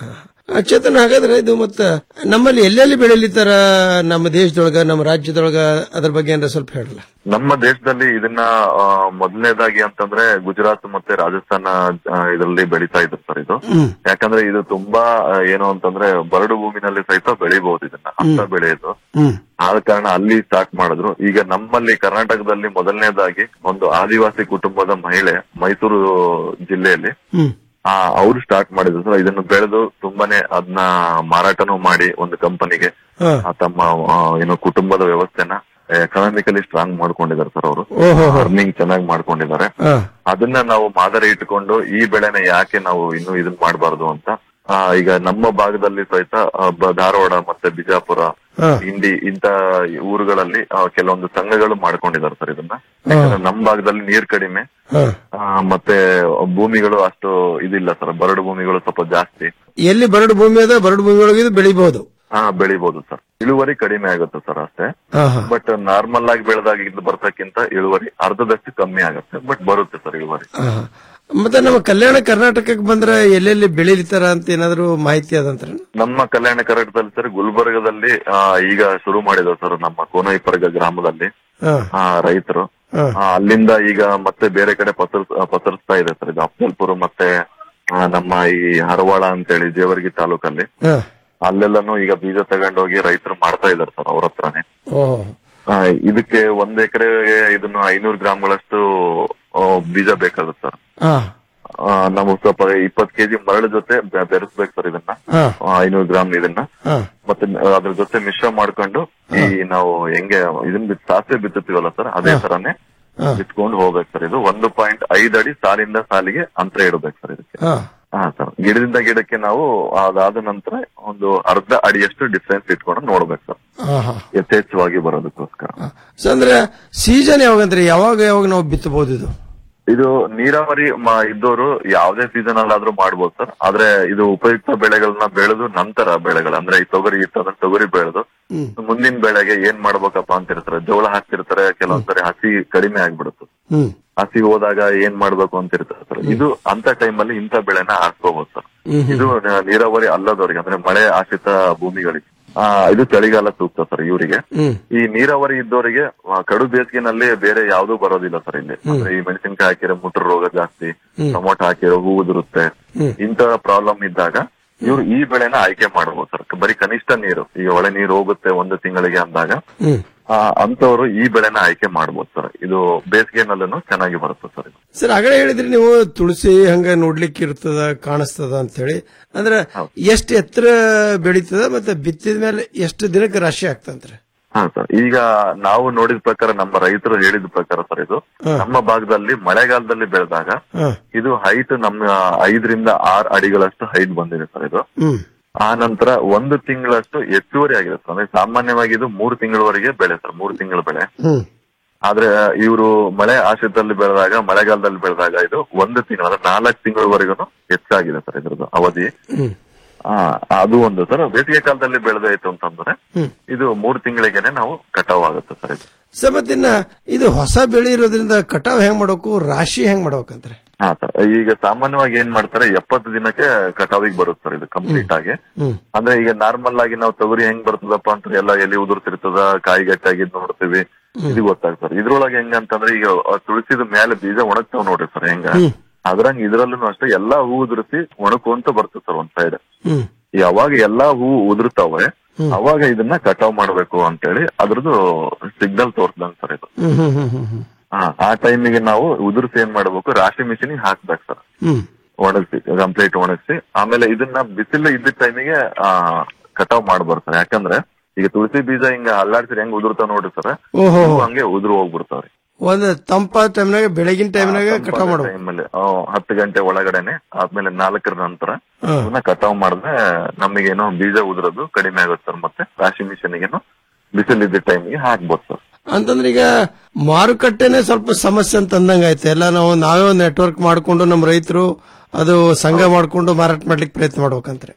ಆ, ಚೇತನ್ ಹಾಗಾದ್ರೆ ಇದು ಮತ್ತ ನಮ್ಮಲ್ಲಿ ಎಲ್ಲೆಲ್ಲಿ ಬೆಳಿಲಿತ್ತಾರ ನಮ್ಮ ದೇಶದೊಳಗ ನಮ್ಮ ರಾಜ್ಯದೊಳಗ ಅದ್ರ ಬಗ್ಗೆ ಏನಾರ ಸ್ವಲ್ಪ ಹೇಳಲ್ಲ ನಮ್ಮ ದೇಶದಲ್ಲಿ ಇದನ್ನ ಆ, ಮೊದಲನೇದಾಗಿ ಅಂತಂದ್ರೆ ಗುಜರಾತ್ ಮತ್ತೆ ರಾಜಸ್ಥಾನ ಆ, ಇದರಲ್ಲಿ ಬೆಳೀತಾ ಇದ್ರು ಸರ್ ಇದು ಹ್ಮ್ ಯಾಕಂದ್ರೆ ಇದು ತುಂಬಾ ಆ, ಏನು ಅಂತಂದ್ರೆ ಬರಡು ಭೂಮಿನಲ್ಲಿ ಸಹಿತ ಬೆಳಿಬಹುದು ಇದನ್ನ ಅಂತ ಬೆಳೆ ಇದು ಹ್ಮ್ ಆದ ಕಾರಣ ಅಲ್ಲಿ ಸ್ಟಾರ್ಟ್ ಮಾಡಿದ್ರು ಈಗ ನಮ್ಮಲ್ಲಿ ಕರ್ನಾಟಕದಲ್ಲಿ ಮೊದಲನೇದಾಗಿ ಒಂದು ಆದಿವಾಸಿ ಕುಟುಂಬದ ಮಹಿಳೆ ಮೈಸೂರು ಜಿಲ್ಲೆಯಲ್ಲಿ ಹ್ಮ್ ಆ ಅವ್ರು ಸ್ಟಾರ್ಟ್ ಮಾಡಿದ್ರು ಸರ್ ಇದನ್ನು ಬೆಳೆದು ತುಂಬಾನೇ ಅದನ್ನ ಮಾರಾಟನೂ ಮಾಡಿ ಒಂದು ಕಂಪನಿಗೆ ಹಾ. ತಮ್ಮ ಆ, ಏನು ಕುಟುಂಬದ ವ್ಯವಸ್ಥೆನ ಎಕನಾಮಿಕಲಿ ಸ್ಟ್ರಾಂಗ್ ಮಾಡ್ಕೊಂಡಿದ್ದಾರೆ ಸರ್ ಅವರು ಓಹೋ ಅರ್ನಿಂಗ್ ಚೆನ್ನಾಗಿ ಮಾಡ್ಕೊಂಡಿದ್ದಾರೆ ಹಾ ಅದನ್ನ ನಾವು ಮಾದರಿ ಇಟ್ಟುಕೊಂಡು ಈ ಬೆಳೆನ ಯಾಕೆ ನಾವು ಇನ್ನು ಇದನ್ ಮಾಡಬಾರ್ದು ಅಂತ ಆ, ಈಗ ನಮ್ಮ ಭಾಗದಲ್ಲಿ ಸಹಿತ ಆ, ಬ- ಧಾರವಾಡ ಮತ್ತೆ ಬಿಜಾಪುರ ಹಾ. ಇಂಡಿ ಇಂತ ಊರುಗಳಲ್ಲಿ ಆ, ಕೆಲವೊಂದು ಸಂಘಗಳು ಮಾಡ್ಕೊಂಡಿದ್ದಾರೆ ಸರ್ ಇದನ್ನ ಯಾಕಂದ್ರೆ ನಮ್ಮ ಭಾಗದಲ್ಲಿ ನೀರ್ ಕಡಿಮೆ ಹಾ ಆ, ಮತ್ತೆ ಭೂಮಿಗಳು ಅಷ್ಟು ಇದಿಲ್ಲ ಸರ್ ಬರಡು ಭೂಮಿಗಳು ಸ್ವಲ್ಪ ಜಾಸ್ತಿ ಎಲ್ಲಿ ಬರಡು ಭೂಮಿ ಅದ ಬರಡು ಭೂಮಿ ಒಳಗೆ ಇದು ಬೆಳಿಬಹುದು ಹಾ ಬೆಳಿಬಹುದು ಸರ್ ಇಳುವರಿ ಕಡಿಮೆ ಆಗುತ್ತೆ ಸರ್ ಅಷ್ಟೇ ಹಾ ಹಾ ಬಟ್ ನಾರ್ಮಲ್ ಆಗಿ ಬೆಳೆದಾಗ ಇದು ಬರ್ತಕ್ಕಿಂತ ಇಳುವರಿ ಅರ್ಧದಷ್ಟು ಕಮ್ಮಿ ಆಗುತ್ತೆ ಬಟ್ ಬರುತ್ತೆ ಸರ್ ಇಳುವರಿ ಹಾ, ಹಾ. ಮತ್ತೆ ನಮ್ಮ ಕಲ್ಯಾಣ ಕರ್ನಾಟಕಕ್ಕೆ ಬಂದ್ರೆ ಎಲ್ಲೆಲ್ಲಿ ಬೆಳಿಲಿತ್ತಾರ ಅಂತ ಏನಾದ್ರು ಮಾಹಿತಿ ಅದಂತ್ರ ನಮ್ಮ ಕಲ್ಯಾಣ ಕರ್ನಾಟಕದಲ್ಲಿ ಸರ್ ಗುಲ್ಬರ್ಗದಲ್ಲಿ ಆ, ಈಗ ಶುರು ಮಾಡಿದ್ರು ಸರ್ ನಮ್ಮ ಕೋನೈಪರ್ಗ ಗ್ರಾಮದಲ್ಲಿ ಹಾ ಆ, ರೈತರು ಹಾ. ಆ, ಅಲ್ಲಿಂದ ಈಗ ಮತ್ತೆ ಬೇರೆ ಕಡೆ ಪಸರ್ ಪಸರಿಸ್ತಾ ಇದೆ ಸರ್ ಇದು ಅಫ್ಜಲ್ಪುರ ಮತ್ತೆ ಆ, ನಮ್ಮ ಈ ಹರವಾಳ ಅಂತೇಳಿ ಜೇವರ್ಗಿ ತಾಲೂಕಲ್ಲಿ ಹಾ ಅಲ್ಲೆಲ್ಲಾನು ಈಗ ಬೀಜ ತಗೊಂಡೋಗಿ ರೈತರು ಮಾಡ್ತಾ ಇದಾರೆ ಸರ್ ಅವ್ರ ಹತ್ರನೇ ಓಹೋ ಆ, ಇದಕ್ಕೆ ಒಂದ್ ಎಕರೆಗೆ ಇದನ್ನು ಐನೂರು ಗ್ರಾಮ್ಗಳಷ್ಟು ಆ, ಬೀಜ ಬೇಕಾಗುತ್ತೆ ಸರ್ ಹಾ ಆ, ನಾವು ಸ್ವಲ್ಪ ಇಪ್ಪತ್ ಕೆಜಿ ಮರಳು ಜೊತೆ ಬೆ- ಬೆರೆಸ್ಬೇಕು ಸರ್ ಇದನ್ನ ಹಾ ಆ, ಐನೂರು ಗ್ರಾಮ್ ಇದನ್ನ ಹಾ ಮತ್ತೆ ಅದ್ರ ಜೊತೆ ಮಿಶ್ರ ಮಾಡ್ಕೊಂಡು ಈ ನಾವು ಹೆಂಗೆ ಇದನ್ನ ಬಿತ್ ಸಾಸಿವೆ ಬಿತ್ತುತ್ತೀವಲ್ಲ ಸರ್ ಅದೇ ತರಾನೇ ಹಾ. ಬಿತ್ಕೊಂಡು ಹೋಗ್ಬೇಕು ಸರ್ ಇದು ಒಂದು ಪಾಯಿಂಟ್ ಐದು ಅಡಿ ಸಾಲಿಂದ ಸಾಲಿಗೆ ಅಂತರ ಇಡಬೇಕು ಸರ್ ಇದಕ್ಕೆ ಹಾ ಹಾ ಸರ್ ಗಿಡದಿಂದ ಗಿಡಕ್ಕೆ ನಾವು ಅದಾದ ನಂತರ ಒಂದು ಅರ್ಧ ಅಡಿಯಷ್ಟು ಡಿಫ್ರೆನ್ಸ್ ಇಟ್ಕೊಂಡು ನೋಡ್ಬೇಕು ಸರ್ ಹಾ ಹಾ ಯಥೇಚ್ಛವಾಗಿ ಬರೋದಕ್ಕೋಸ್ಕರ ಸೊ ಅಂದ್ರೆ ಸೀಸನ್ ಯಾವಾಗಂದ್ರೆ ಯಾವಾಗ ಯಾವಾಗ ನಾವು ಬಿತ್ತಬಹುದು ಇದು ಇದು ನೀರಾವರಿ ಮ- ಇದ್ದವರು ಯಾವುದೇ ಸೀಸನ್ ಅಲ್ಲಾದ್ರೂ ಮಾಡ್ಬೋದು ಸರ್ ಆದ್ರೆ ಇದು ಉಪಯುಕ್ತ ಬೆಳೆಗಳನ್ನ ಬೆಳೆದು ನಂತರ ಬೆಳೆಗಳು ಅಂದ್ರೆ ಈ ತೊಗರಿ ಇತ್ತಂದ್ರೆ ತೊಗರಿ ಬೆಳೆದು ಹ್ಮ್. ಮುಂದಿನ ಬೆಳೆಗೆ ಏನ್ ಮಾಡ್ಬೇಕಪ್ಪ ಅಂತ ಇರ್ತಾರೆ ಜೋಳ ಹಾಕ್ತಿರ್ತಾರೆ ಕೆಲವೊಂದ್ಸರಿ ಹಸಿ ಕಡಿಮೆ ಆಗ್ಬಿಡುತ್ತೆ ಹ್ಮ್ ಹಸಿ ಹೋದಾಗ ಏನ್ ಮಾಡ್ಬೇಕು ಅಂತ ಇರ್ತಾರೆ ಸರ್ ಇದು ಅಂತ ಟೈಮಲ್ಲಿ ಇಂಥ ಬೆಳೆನ ಹಾಕ್ಕೋಬಹುದು ಸರ್ ಹ್ಮ್ ಇದು ನ- ನೀರಾವರಿ ಅಲ್ಲದವರಿಗೆ ಅಂದ್ರೆ ಮಳೆ ಆಶ್ರಿತ ಭೂಮಿಗಳಿಗೆ ಆ, ಇದು ಚಳಿಗಾಲ ಸೂಕ್ತ ಸರ್ ಇವರಿಗೆ ಹ್ಮ್ ಈ ನೀರಾವರಿ ಇದ್ದವರಿಗೆ ಆ, ಕಡು ಬೇಸಿಗೆನಲ್ಲಿ ಬೇರೆ ಯಾವ್ದು ಬರೋದಿಲ್ಲ ಸರ್ ಇಲ್ಲಿ ಅಂದ್ರೆ ಈ ಮೆಣಸಿನಕಾಯಿ ಹಾಕಿರೋ ಮುಟ್ರ ರೋಗ ಜಾಸ್ತಿ ಟೊಮೊಟೊ ಹಾಕಿರೋ ಹೂ ಉದುರುತ್ತೆ ಇಂತ ಪ್ರಾಬ್ಲಮ್ ಇದ್ದಾಗ ಇವ್ರು ಈ ಬೆಳೆನ ಆಯ್ಕೆ ಮಾಡಬಹುದು ಸರ್ ಬರೀ ಕನಿಷ್ಠ ನೀರು ಈಗ ಒಳೆ ನೀರು ಹೋಗುತ್ತೆ ಒಂದು ತಿಂಗಳಿಗೆ ಅಂದಾಗ ಹ್ಮ್ ಆ, ಅಂತವ್ರು ಈ ಬೆಳೆನ ಆಯ್ಕೆ ಮಾಡಬಹುದು ಸರ್ ಇದು ಬೇಸಿಗೆನಲ್ಲೂ ಚೆನ್ನಾಗಿ ಬರುತ್ತೆ ಸರ್ ಇದು ಸರ್ ಆಗಲೇ ಹೇಳಿದ್ರಿ ನೀವು ತುಳಸಿ ಹಂಗ ನೋಡ್ಲಿಕ್ಕೆ ಇರ್ತದ ಕಾಣಿಸ್ತದ ಅಂತ ಹೇಳಿ ಅಂದ್ರೆ ಎಷ್ಟು ಎತ್ತರ ಬೆಳೀತದ ಮತ್ತೆ ಬಿತ್ತಿದ ಮೇಲೆ ಎಷ್ಟು ದಿನಕ್ಕೆ ರಾಶಿ ಆಗ್ತಂತ್ರಿ ಹಾ ಸರ್ ಈಗ ನಾವು ನೋಡಿದ ಪ್ರಕಾರ ನಮ್ಮ ರೈತರು ಹೇಳಿದ ಪ್ರಕಾರ ಸರ್ ಇದು ನಮ್ಮ ಭಾಗದಲ್ಲಿ ಮಳೆಗಾಲದಲ್ಲಿ ಬೆಳೆದಾಗ ಹಾ ಇದು ಹೈಟ್ ನಮ್ಮ ಐದರಿಂದ ಆರು ಅಡಿಗಳಷ್ಟು ಹೈಟ್ ಬಂದಿದೆ ಸರ್ ಇದು ಹ್ಮ್ ಆ ನಂತರ ಒಂದು ತಿಂಗಳಷ್ಟು ಹೆಚ್ಚುವರಿ ಆಗಿದೆ ಸರ್ ಅಂದ್ರೆ ಸಾಮಾನ್ಯವಾಗಿ ಇದು ಮೂರು ತಿಂಗಳವರೆಗೆ ಬೆಳೆ ಸರ್ ಮೂರು ತಿಂಗಳ ಬೆಳೆ ಹ್ಮ್ ಆದ್ರೆ ಇವರು ಮಳೆ ಆಶ್ರಿತದಲ್ಲಿ ಬೆಳೆದಾಗ ಮಳೆಗಾಲದಲ್ಲಿ ಬೆಳೆದಾಗ ಇದು ಒಂದು ತಿಂಗಳು ಅಂದ್ರೆ ನಾಲ್ಕು ತಿಂಗಳವರೆಗೂ ಹೆಚ್ಚಾಗಿದೆ ಸರ್ ಇದ್ರದ್ದು ಅವಧಿ ಹ್ಮ್ ಆ, ಅದು ಒಂದು ಸರ್ ಬೇಸಿಗೆ ಕಾಲದಲ್ಲಿ ಬೆಳೆದಾಯ್ತು ಅಂತಂದ್ರೆ ಹ್ಮ್. ಇದು ಮೂರು ತಿಂಗಳಿಗೆನೆ ನಾವು ಕಟಾವ್ ಆಗುತ್ತೆ ಸರ್ ಇದು ಸರ್ ಮತ್ತಿನ್ನ ಇದು ಹೊಸ ಬೆಳೆ ಇರೋದ್ರಿಂದ ಕಟಾವ್ ಹೆಂಗ್ ಮಾಡ್ಬೇಕು ರಾಶಿ ಹೆಂಗ್ ಮಾಡ್ಬೇಕಂತ್ರಿ ಹಾ ಸರ್ ಈಗ ಸಾಮಾನ್ಯವಾಗಿ ಏನ್ ಮಾಡ್ತಾರೆ ಎಪ್ಪತ್ತು ದಿನಕ್ಕೆ ಕಟಾವಿಗೆ ಬರುತ್ತೆ ಸರ್ ಇದು ಕಂಪ್ಲೀಟ್ ಆಗಿ ಹ್ಮ್ ಅಂದ್ರೆ ಈಗ ನಾರ್ಮಲ್ ಆಗಿ ನಾವು ತೊಗರಿ ಹೆಂಗ್ ಬರ್ತದಪ್ಪ ಅಂತ ಎಲ್ಲ ಎಲ್ಲಿ ಉದುರ್ತಿರ್ತದ ಕಾಯಿ ಗಟ್ಟಾಗಿದ್ ನೋಡ್ತೀವಿ ಇದು ಗೊತ್ತಾಗ್ತದೆ ಇದ್ರೊಳಗೆ ಹೆಂಗಂತಂದ್ರೆ ಈಗ ಆ ತುಳಸಿದ ಮೇಲೆ ಬೀಜ ಒಣಗ್ತಾವ್ ನೋಡ್ರಿ ಸರ್ ಹೆಂಗ ಅದ್ರಂಗ್ ಇದ್ರಲ್ಲೂ ಅಷ್ಟೇ ಎಲ್ಲಾ ಹೂ ಉದುರಿಸಿ ಒಣಕೊಂತ ಬರ್ತದೆ ಸರ್ ಒಂದ್ ಸೈಡ್ ಹ್ಮ್ ಯಾವಾಗ ಎಲ್ಲಾ ಹೂ ಉದುರ್ತಾವೆ ಅವಾಗ ಇದನ್ನ ಕಟಾವ್ ಮಾಡ್ಬೇಕು ಅಂತೇಳಿ ಅದ್ರದ್ದು ಸಿಗ್ನಲ್ ತೋರ್ಸ್ದಂಗ್ ಸರ್ ಇದು ಹ್ಮ್ ಹ್ಮ್ ಹ್ಮ್ ಹ್ಮ್ ಹ್ಮ್ ಹಾ ಆ ಟೈಮಿಗೆ ನಾವು ಉದುರ್ಸಿ ಏನ್ ಮಾಡ್ಬೇಕು ರಾಶಿ ಮಿಷಿನಿಗೆ ಹಾಕ್ಬೇಕು ಸರ್ ಹ್ಮ್ ಒಣಗಿಸಿ ಕಂಪ್ಲೀಟ್ ಒಣಗಿಸಿ ಆಮೇಲೆ ಇದನ್ನ ಬಿಸಿಲು ಇದ್ದ ಟೈಮಿಗೆ ಆ ಕಟಾವ್ ಮಾಡ್ಬಾರ್ದು ಸರ್ ಯಾಕಂದ್ರೆ ಈಗ ತುಳಸಿ ಬೀಜ ಹಿಂಗ ಅಲ್ಲಾಡ್ಸಿರಿ ಹೆಂಗ್ ಉದುರ್ತಾವ ನೋಡ್ರಿ ಸರ್ ಓಹೋ ಹಂಗೆ ಉದುರು ಹೋಗ್ಬಿಡ್ತಾವ್ರಿ ಒಂದ್ ತಂಪಾದ ಟೈಮ್ನಾಗ ಬೆಳಗಿನ ಟೈಮ್ನಾಗ ಕಟಾವ್ ಮಾಡ್ಬೇಕು ಟೈಮಲ್ಲಿ ಹತ್ತು ಗಂಟೆ ಒಳಗಡೆನೆ ಆದ್ಮೇಲೆ ನಾಲ್ಕರ ನಂತರ ಹಾ. ಅದನ್ನ ಕಟಾವ್ ಮಾಡಿದ್ರೆ ನಮಗೇನೋ ಬೀಜ ಉದುರೋದು ಕಡಿಮೆ ಆಗುತ್ತೆ ಸರ್ ಮತ್ತೆ ರಾಶಿ ಮಿಷಿನಿಗೇನು ಬಿಸಿಲಿದ್ದ ಟೈಮಿಗೆ ಹಾಕ್ಬೋದು ಸರ್ ಅಂತಂದ್ರೆ ಈಗ ಮಾರುಕಟ್ಟೆನೆ ಸ್ವಲ್ಪ ಸಮಸ್ಯೆ ಅಂತ ಅಂದಂಗ ಆಯ್ತು ಎಲ್ಲ ನಾವು ನಾವೇ ಒಂದು ನೆಟ್ವರ್ಕ್ ಮಾಡ್ಕೊಂಡು ನಮ್ಮ ರೈತರು ಅದು ಸಂಘ ಮಾಡ್ಕೊಂಡು ಮಾರಾಟ ಮಾಡ್ಲಿಕ್ಕೆ ಪ್ರಯತ್ನ ಮಾಡ್ಬೇಕಂತ್ರಿ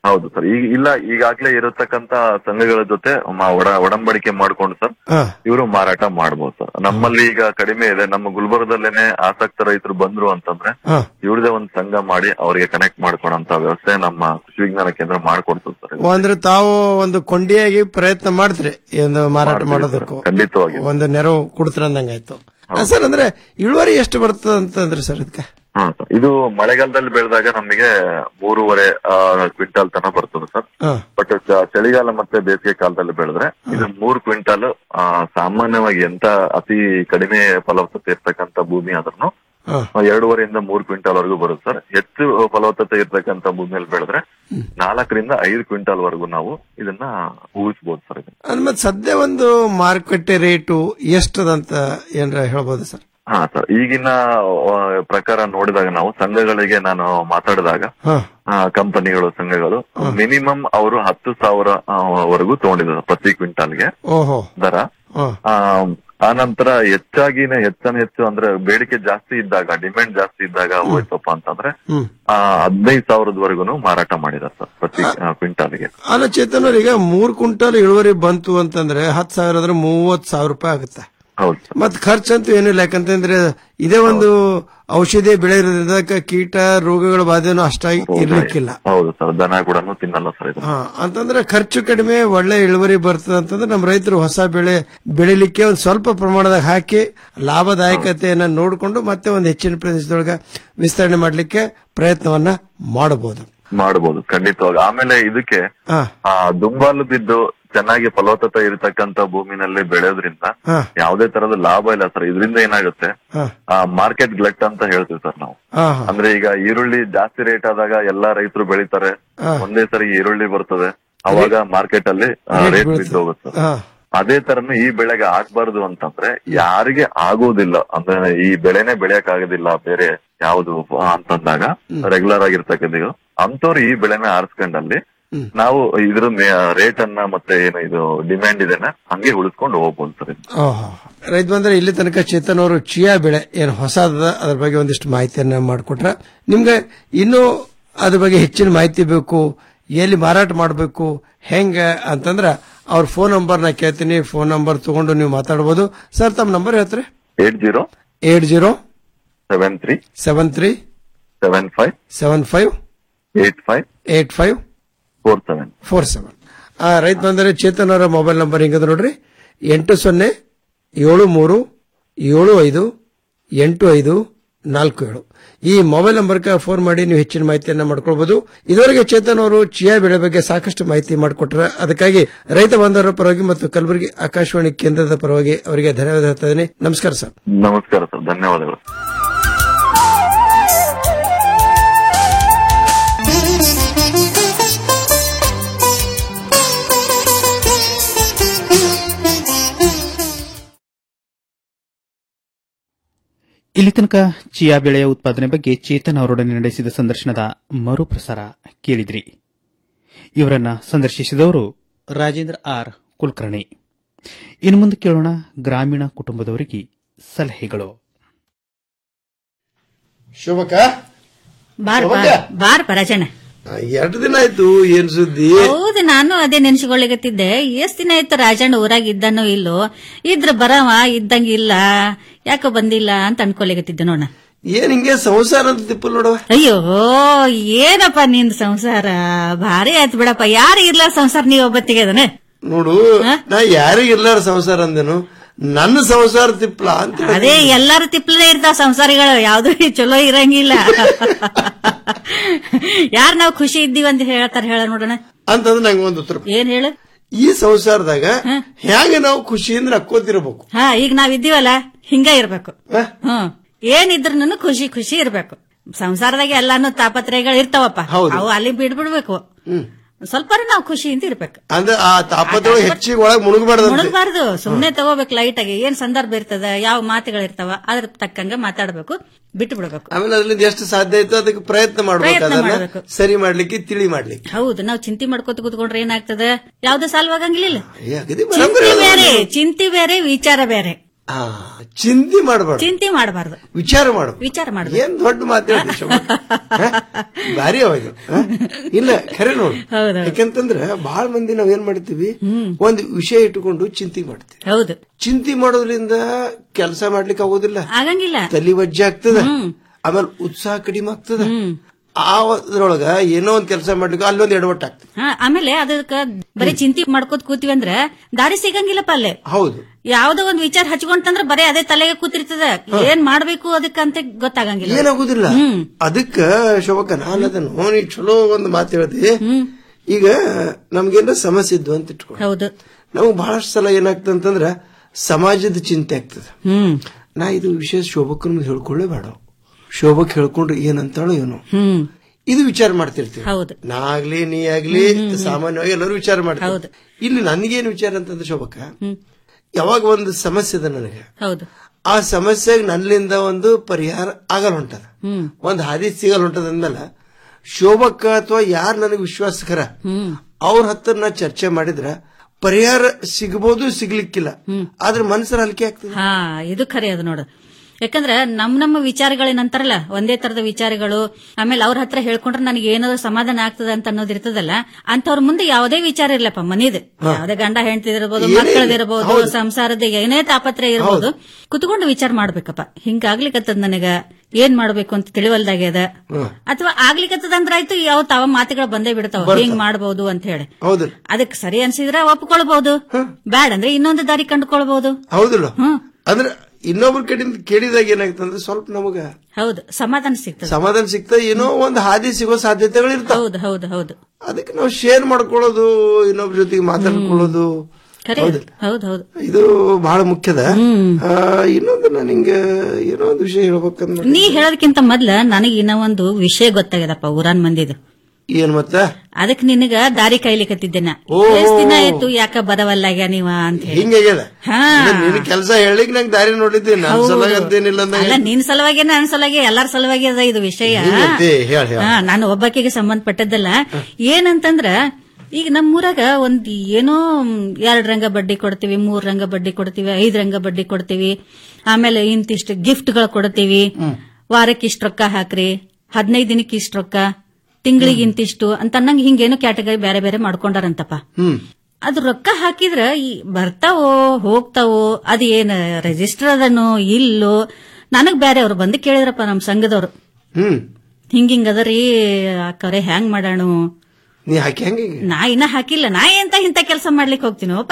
ಹೌದು ಸರ್ ಈಗ ಇಲ್ಲ ಈಗಾಗ್ಲೇ ಇರತಕ್ಕಂತ ಸಂಘಗಳ ಜೊತೆ ಮ- ಒಡ- ಒಡಂಬಡಿಕೆ ಮಾಡ್ಕೊಂಡು ಸರ್ ಹಾ ಇವರು ಮಾರಾಟ ಮಾಡ್ಬೋದು ಸರ್ ನಮ್ಮಲ್ಲಿ ಈಗ ಕಡಿಮೆ ಇದೆ ನಮ್ಮ ಗುಲ್ಬರ್ಗದಲ್ಲೇನೆ ಆಸಕ್ತ ರೈತರು ಬಂದ್ರು ಅಂತಂದ್ರೆ ಹಾ ಇವ್ರದೇ ಒಂದು ಸಂಘ ಮಾಡಿ ಅವರಿಗೆ ಕನೆಕ್ಟ್ ಮಾಡ್ಕೊಳಂತ ವ್ಯವಸ್ಥೆ ನಮ್ಮ ಕೃಷಿ ವಿಜ್ಞಾನ ಕೇಂದ್ರ ಮಾಡ್ಕೊಡ್ತದೆ ಸರ್ ಇದು. ಅಂದ್ರೆ ತಾವು ಒಂದು ಕೊಂಡಿಯಾಗಿ ಪ್ರಯತ್ನ ಮಾಡ್ತೀರಿ ಈ ಒಂದು ಮಾರಾಟ ಮಾಡ್ತೀವಿ ಮಾಡೋದಕ್ಕೂ ಸರ್, ಖಂಡಿತವಾಗಿ ಒಂದು ನೆರವು ಕೊಡ್ತೀರ ಅಂದಂಗಾಯ್ತು ಸರ್ ಅಂದ್ರೆ ಇಳುವರಿ ಎಷ್ಟು ಬರ್ತದ ಅಂತಂದ್ರೆ ಸರ್ ಇದಕ್ಕೆ ಹಾ ಸರ್ ಇದು ಮಳೆಗಾಲದಲ್ಲಿ ಬೆಳೆದಾಗ ನಮಗೆ ಮೂರುವರೆ ಕ್ವಿಂಟಾಲ್ ತನ ಬರ್ತದೆ ಸರ್ ಹಾ ಬಟ್ ಚಳಿಗಾಲ ಮತ್ತೆ ಬೇಸಿಗೆ ಕಾಲದಲ್ಲಿ ಬೆಳೆದ್ರೆ ಇದು ಮೂರು ಕ್ವಿಂಟಾಲ್ ಆ, ಸಾಮಾನ್ಯವಾಗಿ ಎಂತ ಅತಿ ಕಡಿಮೆ ಫಲವತ್ತತೆ ಇರ್ತಕ್ಕಂತ ಭೂಮಿ ಆದ್ರೂ ಹಾ ಎರಡೂವರೆಯಿಂದ ಮೂರು ಕ್ವಿಂಟಾಲ್ ವರೆಗೂ ಬರುತ್ತೆ ಸರ್ ಹೆಚ್ಚು ಫಲವತ್ತತೆ ಇರ್ತಕ್ಕಂತ ಭೂಮಿಯಲ್ಲಿ ಬೆಳೆದ್ರೆ ನಾಲ್ಕರಿಂದ ಐದು ಕ್ವಿಂಟಾಲ್ ವರೆಗೂ ನಾವು ಇದನ್ನ ಊಹಿಸಬಹುದು ಸರ್ ಇದನ್ನ ಅಂದ್ ಮತ್ತೆ ಸದ್ಯ ಒಂದು ಮಾರುಕಟ್ಟೆ ರೇಟು ಎಷ್ಟದಂತ ಏನ್ರ ಹೇಳ್ಬೋದು ಸರ್ ಹಾ ಸರ್ ಈಗಿನ ಆ, ಪ್ರಕಾರ ನೋಡಿದಾಗ ನಾವು ಸಂಘಗಳಿಗೆ ನಾನು ಮಾತಾಡಿದಾಗ ಹಾ ಆ, ಕಂಪನಿಗಳು ಸಂಘಗಳು ಮಿನಿಮಮ್ ಅವರು ಹತ್ತು ಸಾವಿರ ಆ, ವರೆಗೂ ತಗೊಂಡಿದ್ದಾರೆ ಪ್ರತಿ ಕ್ವಿಂಟಾಲ್ಗೆ ಓಹೋ ದರ ಹಾ ಆ, ಆ ನಂತರ ಹೆಚ್ಚಾಗಿನ ಹೆಚ್ಚನ ಹೆಚ್ಚು ಅಂದ್ರೆ ಬೇಡಿಕೆ ಜಾಸ್ತಿ ಇದ್ದಾಗ ಡಿಮ್ಯಾಂಡ್ ಜಾಸ್ತಿ ಇದ್ದಾಗ ಹೋಯ್ತಪ್ಪ ಅಂತಂದ್ರೆ ಹ್ಮ್ ಆ ಹದಿನೈದು ಸಾವಿರದವರೆಗೂ ಮಾರಾಟ ಮಾಡಿದ್ದಾರೆ ಸರ್ ಪ್ರತಿ ಆ, ಕ್ವಿಂಟಾಲ್ಗೆ ಅಲ್ಲ ಚೇತನ್ ಅವ್ರ ಈಗ ಮೂರ್ ಕ್ವಿಂಟಲ್ ಇಳುವರಿ ಬಂತು ಅಂತಂದ್ರೆ ಹತ್ತು ಸಾವಿರ ಅಂದ್ರೆ ಮೂವತ್ ಸಾವಿರ ರೂಪಾಯಿ ಆಗುತ್ತೆ ಹೌದು ಸರ್ ಮತ್ ಖರ್ಚಂತೂ ಏನಿಲ್ಲ ಯಾಕಂತಂದ್ರೆ ಇದೇ ಒಂದು ಔಷಧಿ ಬೆಳೆ ಇರೋದ್ರಿಂದ ಅದಕ್ಕೆ ಕೀಟ ರೋಗಗಳ ಬಾಧೆನೂ ಅಷ್ಟಾಗಿ ಇರ್ಲಿಕ್ಕಿಲ್ಲ ಹೌದು ಸರ್ ದನ ಕೂಡ ತಿನ್ನಲ್ಲ ಸರ್ ಇದು ಹಾ ಅಂತಂದ್ರೆ ಖರ್ಚು ಕಡಿಮೆ ಒಳ್ಳೆ ಇಳುವರಿ ಬರ್ತದೆ ಅಂತಂದ್ರೆ ನಮ್ಮ ರೈತರು ಹೊಸ ಬೆಳೆ ಬೆಳಿಲಿಕ್ಕೆ ಒಂದು ಸ್ವಲ್ಪ ಪ್ರಮಾಣದಾಗ ಹಾಕಿ ಲಾಭದಾಯಕತೆಯನ್ನ ನೋಡಿಕೊಂಡು ಮತ್ತೆ ಒಂದು ಹೆಚ್ಚಿನ ಪ್ರದೇಶದೊಳಗ ವಿಸ್ತರಣೆ ಮಾಡ್ಲಿಕ್ಕೆ ಪ್ರಯತ್ನವನ್ನ ಮಾಡಬಹುದು ಮಾಡಬಹುದು ಖಂಡಿತವಾಗಿ ಆಮೇಲೆ ಇದಕ್ಕೆ ಹಾ ಆ ದುಂಬಾಲು ಬಿದ್ದು ಚೆನ್ನಾಗಿ ಫಲವತ್ತತೆ ಇರತಕ್ಕಂತ ಭೂಮಿನಲ್ಲಿ ಬೆಳೆಯೋದ್ರಿಂದ ಹಾ ಯಾವುದೇ ತರದ ಲಾಭ ಇಲ್ಲ ಸರ್ ಇದರಿಂದ ಏನಾಗುತ್ತೆ ಹಾ ಆ ಮಾರ್ಕೆಟ್ ಗ್ಲೆಟ್ ಅಂತ ಹೇಳ್ತೀವಿ ಸರ್ ನಾವು ಹಾ ಹಾ ಅಂದ್ರೆ ಈಗ ಈರುಳ್ಳಿ ಜಾಸ್ತಿ ರೇಟ್ ಆದಾಗ ಎಲ್ಲಾ ರೈತರು ಬೆಳಿತಾರೆ ಹಾ. ಒಂದೇ ಸರಿ ಈರುಳ್ಳಿ ಬರ್ತದೆ ಅವಾಗ ಮಾರ್ಕೆಟ್ ಅಲ್ಲಿ Rate ರೇಟ್ ಬೀಳ್ತದೆ. ಬಿದ್ದು ಹೋಗುತ್ತೆ ಹಾ ಅದೇ ತರನು ಈ ಬೆಳೆಗೆ ಆಗ್ಬಾರ್ದು ಅಂತಂದ್ರೆ ಯಾರಿಗೆ ಆಗೋದಿಲ್ಲ ಅಂದ್ರೆ ಈ ಬೆಳೆನೆ ಬೆಳೆಯಕ್ ಆಗೋದಿಲ್ಲ ಬೇರೆ ಯಾವ್ದು ಅಂತಂದಾಗ ರೆಗ್ಯುಲರ್ ಆಗಿರ್ತಕ್ಕಂಥ ಇದು ಅಂತವ್ರು ಈ ಬೆಳೆನ ಆರಿಸ್ಕೊಂಡಲ್ಲಿ ನಾವು ಇದ್ರ ರೇಟ್ ಅನ್ನ ಮತ್ತೆ ಏನು ಇದು ಡಿಮ್ಯಾಂಡ್ ಇದನ್ನ ಹಂಗೆ ಉಳಿಸ್ಕೊಂಡು ಹೋಗ್ಬೋದು ಸರ್ ಇದು. ಓಹೋ ರೈತ ಬಂದ್ರೆ ಇಲ್ಲಿ ತನಕ ಚೇತನ್ ಅವರು ಚಿಯಾ ಬೆಳೆ ಏನು ಹೊಸದ ಅದ್ರ ಬಗ್ಗೆ ಒಂದಿಷ್ಟು ಮಾಹಿತಿಯನ್ನ ಮಾಡಿಕೊಟ್ರ ನಿಮ್ಗೆ ಇನ್ನೂ ಅದ್ರ ಬಗ್ಗೆ ಹೆಚ್ಚಿನ ಮಾಹಿತಿ ಬೇಕು ಎಲ್ಲಿ ಮಾರಾಟ ಮಾಡಬೇಕು ಹೆಂಗ ಅಂತಂದ್ರ ಅವ್ರ ಫೋನ್ ನಂಬರ್ ನಾ ಕೇಳ್ತೀನಿ ಫೋನ್ ನಂಬರ್ ತಗೊಂಡು ನೀವು ಮಾತಾಡ್ಬೋದು ಸರ್ ತಮ್ಮ ನಂಬರ್ ಹೇಳ್ತೀರಿ eight zero eight zero seven three seven three seven five seven five eight five eight five four seven four seven ಆ ರೈತ ಬಂದರೆ ಚೇತನ್ ಅವರ ಮೊಬೈಲ್ ನಂಬರ್ ಹಿಂಗದ ನೋಡ್ರಿ ಎಂಟು ಸೊನ್ನೆ ಏಳು ಮೂರು ಏಳು ಐದು ಎಂಟು ಐದು ನಾಲ್ಕು ಏಳು ಈ ಮೊಬೈಲ್ ನಂಬರ್ಗೆ ಫೋನ್ ಮಾಡಿ ನೀವು ಹೆಚ್ಚಿನ ಮಾಹಿತಿಯನ್ನ ಮಾಡ್ಕೊಳ್ಬಹುದು ಇದುವರೆಗೆ ಚೇತನ್ ಅವರು ಚಿಯಾ ಬೆಳೆ ಬಗ್ಗೆ ಸಾಕಷ್ಟು ಮಾಹಿತಿ ಮಾಡಿಕೊಟ್ರೆ ಅದಕ್ಕಾಗಿ ರೈತ ಬಾಂಧವರ ಪರವಾಗಿ ಮತ್ತು ಕಲಬುರಗಿ ಆಕಾಶವಾಣಿ ಕೇಂದ್ರದ ಪರವಾಗಿ ಅವರಿಗೆ ಧನ್ಯವಾದ ಹೇಳ್ತಾ ಇದ್ದೀನಿ ನಮಸ್ಕಾರ ಸರ್ ನಮಸ್ಕಾರ ಸರ್ ಧನ್ಯವಾದಗಳು ಇಲ್ಲಿ ತನಕ ಚಿಯಾ ಬೆಳೆಯ ಉತ್ಪಾದನೆ ಬಗ್ಗೆ ಚೇತನ್ ಅವರೊಡನೆ ನಡೆಸಿದ ಸಂದರ್ಶನದ ಮರುಪ್ರಸಾರ ಕೇಳಿದ್ರಿ ಇವರನ್ನ ಸಂದರ್ಶಿಸಿದವರು ರಾಜೇಂದ್ರ ಆರ್ ಕುಲಕರ್ಣಿ ಇನ್ನು ಮುಂದೆ ಕೇಳೋಣ ಗ್ರಾಮೀಣ ಕುಟುಂಬದವರಿಗೆ ಸಲಹೆಗಳು ಶುಭಕ ಬಾರ್ ಹೋಗ್ಯ? ಬಾರ್ ಬಾರ್ ಪರಾಜಣ ಎರಡು ದಿನ ಆಯ್ತು ಏನ್ ಸುದ್ದಿ ಹೌದು ನಾನು ಅದೇ ನೆನ್ಸ್ಕೊಳ್ಳಿಗತ್ತಿದ್ದೆ ಎಷ್ಟ್ ದಿನ ಆಯ್ತು ರಾಜಣ್ಣ ಊರಾಗ ಇದ್ದಾನೋ ಇಲ್ಲೋ ಇದ್ರ ಬರವ ಇದ್ದಂಗ ಇಲ್ಲ ಯಾಕೋ ಬಂದಿಲ್ಲ ಅಂತ ಅನ್ಕೊಲಿಗತ್ತಿದ್ದೆ ನೋಡ ಏನ್ ಹಿಂಗೆ ಸಂಸಾರ ಅಂತ ತಿಪ್ಪಲ್ ನೋಡವ ಅಯ್ಯೋ ಏನಪ್ಪ ನಿಂದ ಸಂಸಾರ ಭಾರಿ ಆಯ್ತು ಬಿಡಪ್ಪ ಯಾರು ಇರ್ಲ ಸಂಸಾರ ನೀವ್ ಒಬ್ಬತ್ತಿಗೆ ಅದನ್ನ ನೋಡು ನಾ ಯಾರಿಗಿರ್ಲಾರ ಸಂಸಾರ ಅಂದೇನು ನನ್ನ ಸಂಸಾರ ತಿಪ್ಪಲ ಅಂತ ಹೇಳಿದೆ. ಅದೇ ಎಲ್ಲಾರು ತಿಪ್ಲನೇ ಇರ್ತಾವ ಸಂಸಾರಿಗಳು ಯಾವ್ದು ಚಲೋ ಇರಂಗಿಲ್ಲ ಯಾರ್ ನಾವ್ ಖುಷಿ ಇದ್ದೀವಿ ಅಂತ ಹೇಳ್ತಾರ ಹೇಳ ನೋಡೋಣ ಅಂತಂದ್ರೆ ನಂಗೆ ಒಂದು ಉತ್ತರ ಏನ್ ಹೇಳು ಈ ಸಂಸಾರದಾಗ ಹೆಂಗ ನಾವು ಖುಷಿಯಿಂದ ನಕ್ಕೋತಿರ್ಬೇಕು ಹಾ ಈಗ ನಾವ್ ಇದ್ದೀವಲ್ಲ ಹಿಂಗ ಇರ್ಬೇಕು ಹ್ಮ್ ಏನಿದ್ರು ಖುಷಿ ಖುಷಿ ಇರ್ಬೇಕು ಸಂಸಾರದಾಗ ಎಲ್ಲಾನು ತಾಪತ್ರಯಗಳು ಇರ್ತಾವಪ್ಪ ಅವು ಅಲ್ಲಿ ಬಿಡ್ಬಿಡ್ಬೇಕು ಸ್ವಲ್ಪ ನಾವು ಖುಷಿಯಿಂದ ಇರ್ಬೇಕು ಅಂದ್ರೆ ಆ ತಾಪದೊಳಗೆ ಹೆಚ್ಚಿಗೆ ಒಳಗ್ ಮುಳುಗಬಾರ್ದಂತೆ ಮುಳುಗಬಾರ್ದು ಸುಮ್ನೆ ತಗೋಬೇಕು ಲೈಟ್ ಆಗಿ ಏನ್ ಸಂದರ್ಭ ಇರ್ತದ ಯಾವ ಮಾತುಗಳಿರ್ತಾವ ಅದ್ರ ತಕ್ಕಂಗ ಮಾತಾಡ್ಬೇಕು ಬಿಟ್ಟು ಬಿಡ್ಬೇಕು ಆಮೇಲೆ ಅದ್ರಿಂದ ಎಷ್ಟು ಸಾಧ್ಯ ಆಯ್ತು ಅದಕ್ಕೆ ಪ್ರಯತ್ನ ಮಾಡ್ಬೇಕು ಪ್ರಯತ್ನ ಅದನ್ನ ಮಾಡ್ಬೇಕು. ಸರಿ ಮಾಡ್ಲಿಕ್ಕೆ ತಿಳಿ ಮಾಡ್ಲಿಕ್ಕೆ ಹೌದು ನಾವು ಚಿಂತೆ ಮಾಡ್ಕೋತ ಕೂತ್ಕೊಂಡ್ರೆ ಏನಾಗ್ತದ ಯಾವ್ದು ಸಾಲ್ವಾಗಂಗಿಲ್ಲ ಏ, ಅಗದಿ ಚಿಂತೆ ಬೇರೆ ಚಿಂತೆ ಬೇರೆ ವಿಚಾರ ಬೇರೆ ಆ, ಚಿಂತೆ ಮಾಡಬಾರ್ದು ಚಿಂತೆ ಮಾಡಬಾರ್ದು ವಿಚಾರ ಮಾಡಬೇಕು ವಿಚಾರ ಮಾಡ್ಬೇಕು ಏನ್ ದೊಡ್ಡ ಮಾತಾಡಿ ಭಾರಿ ಅವಾಗ ಇಲ್ಲ ಖರೆ ನೋಡು ಹೌದೌದು. ಯಾಕಂತಂದ್ರ ಬಹಳ ಮಂದಿ ನಾವ್ ಏನ್ ಮಾಡ್ತೀವಿ ಒಂದ್ ವಿಷಯ ಇಟ್ಟುಕೊಂಡು ಚಿಂತೆ ಮಾಡ್ತೀವಿ ಹೌದು ಚಿಂತೆ ಮಾಡೋದ್ರಿಂದ ಕೆಲಸ ಮಾಡ್ಲಿಕ್ಕೆ ಆಗೋದಿಲ್ಲ ಆಗಂಗಿಲ್ಲ ತಲಿ ವಜ್ಜೆ ಆಗ್ತದ ಆಮೇಲೆ ಉತ್ಸಾಹ ಕಡಿಮೆ ಆಗ್ತದ ಆ ಅದ್ರೊಳಗ ಏನೋ ಒಂದ್ ಕೆಲಸ ಮಾಡ್ಲಿಕ್ಕೆ ಅಲ್ಲೊಂದ್ ಎಡವಟ್ಟು ಆಗ್ತದೆ ಹಾ ಆಮೇಲೆ ಅದಕ್ಕ ಬರೀ ಚಿಂತೆ ಮಾಡ್ಕೋತ ಕೂತೀವಿ ಅಂದ್ರ ದಾರಿ ಸಿಗಂಗಿಲ್ಲಪ್ಪ ಅಲ್ಲೇ ಹೌದು ಯಾವ್ದೋ ಒಂದ್ ವಿಚಾರ ಹಚ್ಕೊಂತಂದ್ರ ಬರೀ ಅದೇ ತಲೆಗೆ ಕೂತಿರ್ತದ ಏನ್ ಮಾಡ್ಬೇಕು ಅದಕ್ಕಂತ ಗೊತ್ತಾಗಂಗಿಲ್ಲ ಏನಾಗುದಿಲ್ಲ ಅದಕ್ಕ ಶೋಭಕ್ಕ ನಾನು ಅದನ್ನು ನೀ ಚಲೋ ಒಂದು ಮಾತು ಹೇಳ್ದೆ ಈಗ ನಮ್ಗೇನ ಸಮಸ್ಯೆ ಇದ್ವು ಅಂತ ಇಟ್ಕೊ ಹೌದು ನಮಗ್ ಬಹಳಷ್ಟು ಸಲ ಏನಾಗ್ತದೆ ಅಂತಂದ್ರ ಸಮಾಜದ ಚಿಂತೆ ಆಗ್ತದೆ ಹ್ಮ್ ನಾ ಇದು ವಿಷಯ ಶೋಭಕ್ಕನ ಹೇಳ್ಕೊಳ್ಳೇ ಬೇಡ ಶೋಭಕ್ ಹೇಳ್ಕೊಂಡ್ರೆ ಏನಂತಾಳೋ ಏನೋ ಹ್ಮ್ ಇದು ವಿಚಾರ ಮಾಡ್ತಿರ್ತೀವಿ ಹೌದು ನಾ ಆಗ್ಲಿ ನೀ ಆಗ್ಲಿ ಸಾಮಾನ್ಯವಾಗಿ ಎಲ್ಲರೂ ವಿಚಾರ ಮಾಡ್ತೀವಿ ಇಲ್ಲಿ ನನಗೇನು ವಿಚಾರ ಅಂತಂದ್ರೆ ಶೋಭಕ್ಕ ಯಾವಾಗ ಒಂದು ಸಮಸ್ಯೆ ಇದೆ ನನಗೆ ಹೌದು ಆ ಸಮಸ್ಯೆಗೆ ನನ್ನಿಂದ ಒಂದು ಪರಿಹಾರ ಆಗಲ್ ಹೊಂಟದ ಹ್ಮ್ ಒಂದ್ ಹಾದಿ ಸಿಗಲ್ ಹೊಂಟದ ಅಂದ್ಮೇಲೆ ಶೋಭಕ್ಕ ಅಥವಾ ಯಾರು ನನಗೆ ವಿಶ್ವಾಸಕರ ಹ್ಮ್ ಅವ್ರ ಹತ್ರ ನಾ ಚರ್ಚೆ ಮಾಡಿದ್ರ ಪರಿಹಾರ ಸಿಗಬಹುದು ಸಿಗ್ಲಿಕ್ಕಿಲ್ಲ ಆದ್ರೆ ಮನಸ್ಸರ ಹಲಿಕೆ ಆಗ್ತದೆ ಹಾ ಇದು ಖರೆ ಅದು ನೋಡು ಯಾಕಂದ್ರ ನಮ್ ನಮ್ಮ ವಿಚಾರಗಳೇನಂತಾರಲ್ಲ ಒಂದೇ ತರದ ವಿಚಾರಗಳು ಆಮೇಲೆ ಅವ್ರ ಹತ್ರ ಹೇಳ್ಕೊಂಡ್ರೆ ನನಗೆ ಏನಾದ್ರು ಸಮಾಧಾನ ಆಗ್ತದ ಅಂತ ಅನ್ನೋದು ಇರ್ತದಲ್ಲ ಅಂತವ್ರ ಮುಂದೆ ಯಾವುದೇ ವಿಚಾರ ಇರ್ಲಪ್ಪ ಮನಿದ್ ಯಾವ್ದೇ ಗಂಡ ಹೆಂಡತಿದಿರ್ಬೋದು ಏನೇ ಮಕ್ಕಳದಿರ್ಬೋದು ಹೌದು. ಸಂಸಾರದ ಏನೇ ತಾಪತ್ರೆ ಇರ್ಬೋದು ಕುತ್ಕೊಂಡು ವಿಚಾರ ಮಾಡ್ಬೇಕಪ್ಪ ಹಿಂಗಾಗ್ಲಿಕ್ಕತ್ತದ ನನಗ ಏನ್ ಮಾಡ್ಬೇಕು ಅಂತ ತಿಳಿವಲ್ದಾಗ್ಯದ ಅಥವಾ ಆಗ್ಲಿಕ್ಕತ್ತದ ಅಂದ್ರ ಆಯ್ತು ಯಾವ ತಾವ ಮಾತುಗಳು ಬಂದೇ ಬಿಡ್ತಾವ ಹಿಂಗ್ ಮಾಡ್ಬೋದು ಅಂತ ಹೇಳಿ ಹೌದು ಅದಕ್ಕೆ ಸರಿ ಅನ್ಸಿದ್ರ ಒಪ್ಕೊಳ್ಬಹುದು ಬ್ಯಾಡ್ ಅಂದ್ರೆ ಇನ್ನೊಂದು ದಾರಿ ಕಂಡುಕೊಳ್ಬಹುದು ಹೌದಿಲ್ಲ ಅಂದ್ರೆ ಇನ್ನೊಬ್ರ ಕಡೆಯಿಂದ ಕೇಳಿದಾಗ ಏನಾಗ್ತಂದ್ರೆ ಸ್ವಲ್ಪ ನಮಗ ಹೌದು ಸಮಾಧಾನ ಸಿಗ್ತದೆ ಸಮಾಧಾನ ಸಿಗ್ತಾ ಏನೋ ಒಂದು ಹಾದಿ ಸಿಗೋ ಸಾಧ್ಯತೆಗಳು ಇರ್ತಾವ ಹೌದು ಹೌದು ಹೌದು ಅದಕ್ಕೆ ನಾವು ಶೇರ್ ಮಾಡ್ಕೊಳ್ಳೋದು ಇನ್ನೊಬ್ರ ಜೊತೆಗೆ ಮಾತಾಡ್ಕೊಳ್ಳೋದು ಖರೆ ಹೌದಿಲ್ಲ? ಹೌದು ಹೌದು ಇದು ಬಹಳ ಮುಖ್ಯದ ಆ, ಇನ್ನೊಂದು ನಾನು ಹಿಂಗ ಏನೋ ಒಂದು ವಿಷಯ ಹೇಳ್ಬೇಕಂದ್ರೆ ನೀ ಹೇಳೋದಕ್ಕಿಂತ ಮೊದ್ಲ ನನಗೆ ಇನ್ನೂ ಒಂದು ವಿಷಯ ಗೊತ್ತಾಗ್ಯದಪ್ಪ ಊರಾನ್ ಮಂದಿದು ಏನ್ ಮತ್ತ ಅದಕ್ಕೆ ನಿನಗ ದಾರಿ ಕಾಯ್ಲಿಕತ್ತಿದ್ದೇನ ಓ. ಎಷ್ಟ್ ದಿನ ಆಯ್ತು ಯಾಕ ಬರವಲ್ಲಾಗ್ಯ ನೀವ ಅಂತ ಹೇಳಿ ಹಿಂಗಾಗ್ಯದ ಹಾ. ನಿನ್ ಕೆಲಸ ಹೇಳಲಿಕ್ಕೆ ನಂಗೆ ದಾರಿ ನೋಡಿದ್ದೆ ನನ್ನ ಹೌದು. ಸಲಗ ಅಂತೇನಿಲ್ಲ ಅಂದಂಗೆ. ಅಲ್ಲ ನಿನ್ ಸಲುವಾಗಿ ನನ್ನ ಸಲುವಾಗಿ ಎಲ್ಲಾರ ಸಲುವಾಗಿ ಅದ ಇದು ವಿಷಯ ಹಿಂಗಂತೆ, ಹೇಳ್, ಹೇಳ್. ಹಾ, ನಾನು ಒಬ್ಬಾಕಿಗೆ ಸಂಬಂಧಪಟ್ಟದ್ದಲ್ಲ ಏನಂತಂದ್ರ ಈಗ ನಮ್ಮೂರಾಗ ಒಂದ್ ಏನೋ ಎರಡ್ ರಂಗ ಬಡ್ಡಿ ಕೊಡ್ತೀವಿ ಮೂರ್ ರಂಗ ಬಡ್ಡಿ ಕೊಡ್ತೀವಿ ಐದ್ ರಂಗ ಬಡ್ಡಿ ಕೊಡ್ತೀವಿ ಆಮೇಲೆ ಇಂತಿಷ್ಟು ಗಿಫ್ಟ್ಗಳು ಕೊಡ್ತೀವಿ ವಾರಕ್ಕೆ ಇಷ್ಟು ರೊಕ್ಕ ಹಾಕ್ರಿ ಹದಿನೈದು ದಿನಕ್ಕೆ ಇಷ್ಟು ರೊಕ್ಕ ತಿಂಗಳಿಗೆ ಇಂತಿಷ್ಟು ಅಂತ ಅನ್ನಂಗ್ ಹಿಂಗೇನೋ ಕ್ಯಾಟಗರಿ ಬೇರೆ ಬೇರೆ ಮಾಡ್ಕೊಂಡಾರಂತಪ್ಪ ಹ್ಮ್ ಅದು ರೊಕ್ಕ ಹಾಕಿದ್ರ ಈ ಬರ್ತಾವೋ ಹೋಗ್ತಾವೋ ಅದ್ ಏನ್ ರಿಜಿಸ್ಟರ್ ಅದನೋ ಇಲ್ಲೋ ನನಗ್ ಬೇರೆ ಅವ್ರು ಬಂದು ಕೇಳಿದ್ರಪ್ಪ ನಮ್ ಸಂಘದವ್ರು ಹ್ಮ್ ಹಿಂಗಿಂಗ್ ಅದರಿ ಕರೆ ಹ್ಯಾಂಗ್ ಮಾಡೋಣ ನೀ ಹಾಕಿ ಹೆಂಗೆ ನಾ ಇನ್ನ ಹಾಕಿಲ್ಲ ನಾ ಎಂತ ಇಂತ ಕೆಲಸ ಮಾಡ್ಲಿಕ್ಕೆ ಹೋಗ್ತೀನೋಪ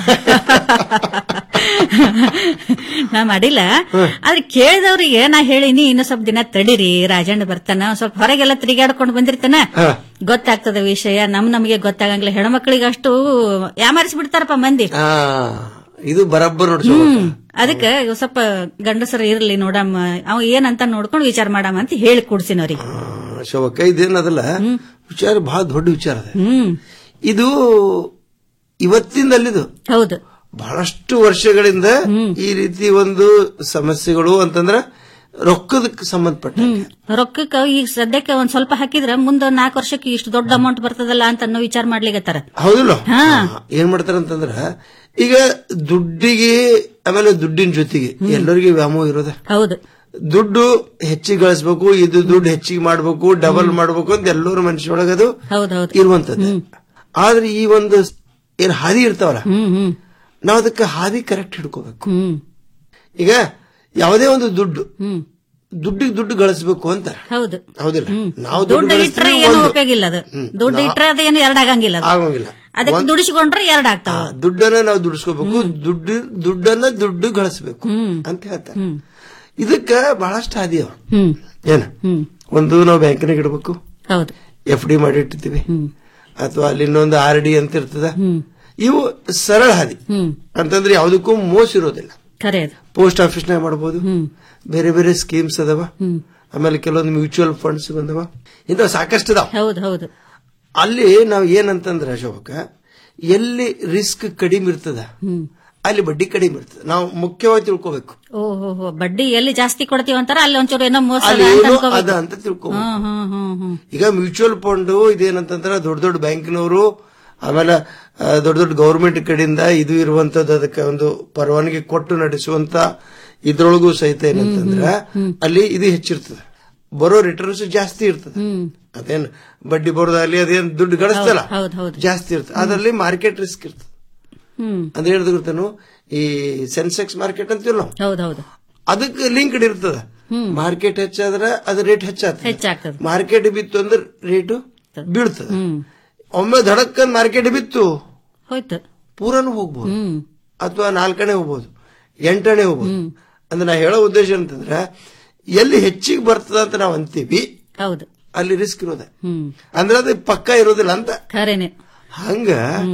ನಾ ಮಾಡಿಲ್ಲ ಆದ್ರೆ ಕೇಳಿದವ್ರಿಗೆ ನಾ ಹೇಳಿನಿ ಇನ್ನು ಸ್ವಲ್ಪ ದಿನ ತಡೀರಿ ರಾಜಣ್ಣ ಬರ್ತಾನ ಒಂದ್ ಸ್ವಲ್ಪ ಹೊರಗೆಲ್ಲ ತಿರುಗಾಡ್ಕೊಂಡು ಬಂದಿರ್ತಾನ ಗೊತ್ತಾಗ್ತದ ವಿಷಯ ನಮ್ ನಮಗೆ ಗೊತ್ತಾಗಂಗಿಲ್ಲ ಹೆಣ್ಮಕ್ಳಿಗೆ ಅಷ್ಟು ಯಾಮಾರಿಸ್ಬಿಡ್ತಾರಪ್ಪ ಮಂದಿ ಆ ಇದು ಬರಬ್ಬರ್ ನೋಡಿ ಹ್ಮ್ ಅದಕ್ಕೆ ಸ್ವಲ್ಪ ಗಂಡಸರು ಇರ್ಲಿ ನೋಡಮ್ಮ ಅವ ಏನಂತ ನೋಡ್ಕೊಂಡು ವಿಚಾರ ಮಾಡಮ್ಮ ಅಂತ ಹೇಳಿ ಕೂಡ್ಸಿನವ್ರಿಗೆ ಶೋಭಕ್ಕ ಇದೇನದಲ್ಲ ವಿಚಾರ ಬಹಳ ದೊಡ್ಡ ವಿಚಾರ ಅದ ಹ್ಮ್ ಇದು ಇವತ್ತಿಂದಲ್ಲಿದು ಹೌದು ಬಹಳಷ್ಟು ವರ್ಷಗಳಿಂದ ಈ ರೀತಿ ಒಂದು ಸಮಸ್ಯೆಗಳು ಅಂತಂದ್ರ ರೊಕ್ಕದಕ್ಕೆ ಸಂಬಂಧಪಟ್ಟ ರೊಕ್ಕಕ್ಕ ಈಗ ಸದ್ಯಕ್ಕೆ ಒಂದ್ ಸ್ವಲ್ಪ ಹಾಕಿದ್ರ ಮುಂದ ನಾಲ್ಕು ವರ್ಷಕ್ಕೆ ಇಷ್ಟು ದೊಡ್ಡ ಅಮೌಂಟ್ ಬರ್ತದಲ್ಲ ಅಂತ ಅನ್ನೋ ವಿಚಾರ ಮಾಡ್ಲಿಕತ್ತಾರ ಹೌದಿಲ್ಲ ಏನ್ ಮಾಡ್ತಾರಂತಂದ್ರ ಈಗ ದುಡ್ಡಿಗೆ ಆಮೇಲೆ ದುಡ್ಡಿನ ಜೊತೆಗೆ ಎಲ್ಲರಿಗೆ ವ್ಯಾಮೋಹ ಇರೋದೆ ಹೌದು ದುಡ್ಡು ಹೆಚ್ಚಿಗೆ ಗಳಿಸ್ಬೇಕು ಇದು ದುಡ್ಡು ಹೆಚ್ಚಿಗೆ ಮಾಡ್ಬೇಕು ಡಬಲ್ ಮಾಡ್ಬೇಕು ಅಂತ ಎಲ್ಲರ ಮನುಷ್ಯೊಳಗೆ ಅದು ಹೌದೌದು ಇರುವಂತದ್ದು ಆದ್ರೆ ಈ ಒಂದು ಏನ್ ಹಾದಿ ಇರ್ತಾವಲ್ಲ ಹ್ಮ್ ಹ್ಮ್ ನಾವ್ ಅದಕ್ಕೆ ಹಾದಿ ಕರೆಕ್ಟ್ ಹಿಡ್ಕೋಬೇಕು ಹ್ಮ್ ಈಗ ಯಾವುದೇ ಒಂದು ದುಡ್ಡು ಹ್ಮ್ ದುಡ್ಡಿಗೆ ದುಡ್ಡು ಗಳಿಸ್ಬೇಕು ಅಂತ ಹೌದು ಹೌದಿಲ್ಲ ನಾವು ದುಡ್ಡು ಇಟ್ರೆ ಗಳಿಸ್ತೀವಿ ಏನು ಒಂದು. ಉಪಯೋಗ ಇಲ್ಲ ಅದು ಹ್ಮ್. ದುಡ್ಡು ನಾ- ಇಟ್ರೆ ಅದೇನು ಎರಡಾಗಂಗಿಲ್ಲ ಅದು. ಆಗೋಂಗಿಲ್ಲ ಅದಕ್ಕೆ ದುಡಿಸ್ಕೊಂಡ್ರೆ ಎರಡ್ ಆಗ್ತಾವ ಆ, ದುಡ್ಡನ್ನ ನಾವು ದುಡಿಸ್ಕೋಬೇಕು ದುಡ್ಡು ದುಡ್ಡನ್ನ ದುಡ್ಡು ಗಳಿಸ್ಬೇಕು ಅಂತ ಹೇಳ್ತಾರೆ ಇದಕ್ಕ ಬಹಳಷ್ಟು ಹಾದಿ ಅವ ಹ್ಮ್ ಏನ ಒಂದು ನಾವು ಬ್ಯಾಂಕಿನಾಗ ಇಡಬೇಕು ಹೌದು ಎಫ್ ಡಿ ಮಾಡಿ ಇಟ್ಟಿರ್ತೀವಿ ಅಥವಾ ಅಲ್ಲಿ ಇನ್ನೊಂದು ಆರ್ ಡಿ ಅಂತ ಇರ್ತದ ಇವು ಸರಳ ಹಾದಿ ಹ್ಮ್ ಅಂತಂದ್ರೆ ಯಾವುದಕ್ಕೂ ಮೋಸ ಇರೋದಿಲ್ಲ ಖರೆ ಅದು ಪೋಸ್ಟ್ ಆಫೀಸ್ನಾಗ ಮಾಡಬಹುದು ಬೇರೆ ಬೇರೆ ಸ್ಕೀಮ್ಸ್ ಅದಾವ ಆಮೇಲೆ ಕೆಲವೊಂದು ಮ್ಯೂಚುವಲ್ ಫಂಡ್ಸ್ ಬಂದವ ಇಂಥವು ಸಾಕಷ್ಟು ಅದಾವ ಹೌದು ಹೌದು ಅಲ್ಲಿ ನಾವು ಏನಂತಂದ್ರೆ ಅಶೋಕ ಎಲ್ಲಿ ರಿಸ್ಕ್ ಕಡಿಮೆ ಇರ್ತದ ಅಲ್ಲಿ ಬಡ್ಡಿ ಕಡಿಮೆ ಇರ್ತದೆ ನಾವು ಮುಖ್ಯವಾಗಿ ತಿಳ್ಕೋಬೇಕು ಓಹೋ ಹೋ ಬಡ್ಡಿ ಎಲ್ಲಿ ಜಾಸ್ತಿ ಕೊಡ್ತೀವಿ ಅಂತಾರ ಅಲ್ಲಿ ಒಂಚೂರು ಏನೋ ಮೋಸ ಅಲ್ಲಿ ಅದ ಅಂತ ಏನೋ ಅನ್ಕೋಬೇಕು. ಅದ ಅಂತ ತಿಳ್ಕೋಬೇಕು ಹ್ಮ್ ಹ್ಮ್ ಹ್ಮ್ ಹ್ಮ್ ಈಗ ಮ್ಯೂಚುವಲ್ ಫಂಡ್ ಇದೇನಂತಂದ್ರೆ ದೊಡ್ಡ ದೊಡ್ಡ ಬ್ಯಾಂಕಿನವರು ಆಮೇಲೆ ಆ, ದೊಡ್ಡ ದೊಡ್ಡ ಗೌರ್ಮೆಂಟ್ ಕಡೆಯಿಂದ ಇದು ಇರುವಂತದ್ದು ಅದಕ್ಕೆ ಒಂದು ಪರವಾನಗಿ ಕೊಟ್ಟು ನಡೆಸುವಂತ ಇದ್ರೊಳಗೂ ಸಹಿತ ಏನಂತಂದ್ರ ಅಲ್ಲಿ ಇದು ಹೆಚ್ಚಿರ್ತದೆ ಬರೋ ರಿಟರ್ನ್ಸ್ ಜಾಸ್ತಿ ಇರ್ತದೆ ಅದೇನ್ ಬಡ್ಡಿ ಬರೋದಾಗ್ಲಿ ಅದೇನ್ ದುಡ್ಡು ಗಳಿಸ್ತಲ್ಲ ಹೌದ್ ಹೌದು ಜಾಸ್ತಿ ಇರ್ತದೆ ಅದರಲ್ಲಿ ಮಾರ್ಕೆಟ್ ರಿಸ್ಕ್ ಇರ್ತದೆ ಹ್ಮ್ ಅಂದ್ರೆ ಹೇಳಿದ ಗೊತ್ತೇನು ಈ ಸೆನ್ಸೆಕ್ಸ್ ಮಾರ್ಕೆಟ್ ಅಂತೀವಲ್ಲ ನಾವು, ಹೌದೌದು ಅದಕ್ಕೆ ಲಿಂಕ್ಡ್ ಇರ್ತದ ಮಾರ್ಕೆಟ್ ಹೆಚ್ಚಾದ್ರ ಅದು ರೇಟ್ ಹೆಚ್ಚಾಗ್ತದೆ ಹೆಚ್ಚಾಗ್ತದೆ ಮಾರ್ಕೆಟ್ ಬಿತ್ತು ಅಂದ್ರೆ ರೇಟು ಬೀಳ್ತದೆ ಒಮ್ಮೆ ಧಡಕ್ಕನ್ ಮಾರ್ಕೆಟ್ ಬಿತ್ತು ಹೋಯ್ತು ಪೂರನು ಹೋಗ್ಬೋದು ಅಥವಾ ನಾಲ್ಕನೇ ಹೋಗ್ಬೋದು ಎಂಟನೇ ಹೋಗ್ಬೋದು ಅಂದ್ರೆ ನಾ ಹೇಳೋ ಉದ್ದೇಶ ಅಂತಂದ್ರೆ ಎಲ್ಲಿ ಹೆಚ್ಚಿಗೆ ಬರ್ತದ ಅಂತ ನಾವು ಅಂತೀವಿ ಹೌದು ಅಲ್ಲಿ ರಿಸ್ಕ್ ಇರೋದೆ ಹ್ಮ್ ಅಂದ್ರೆ ಅದು ಪಕ್ಕ ಇರೋದಿಲ್ಲ ಅಂತ ಖರೇನೆ ಹಂಗ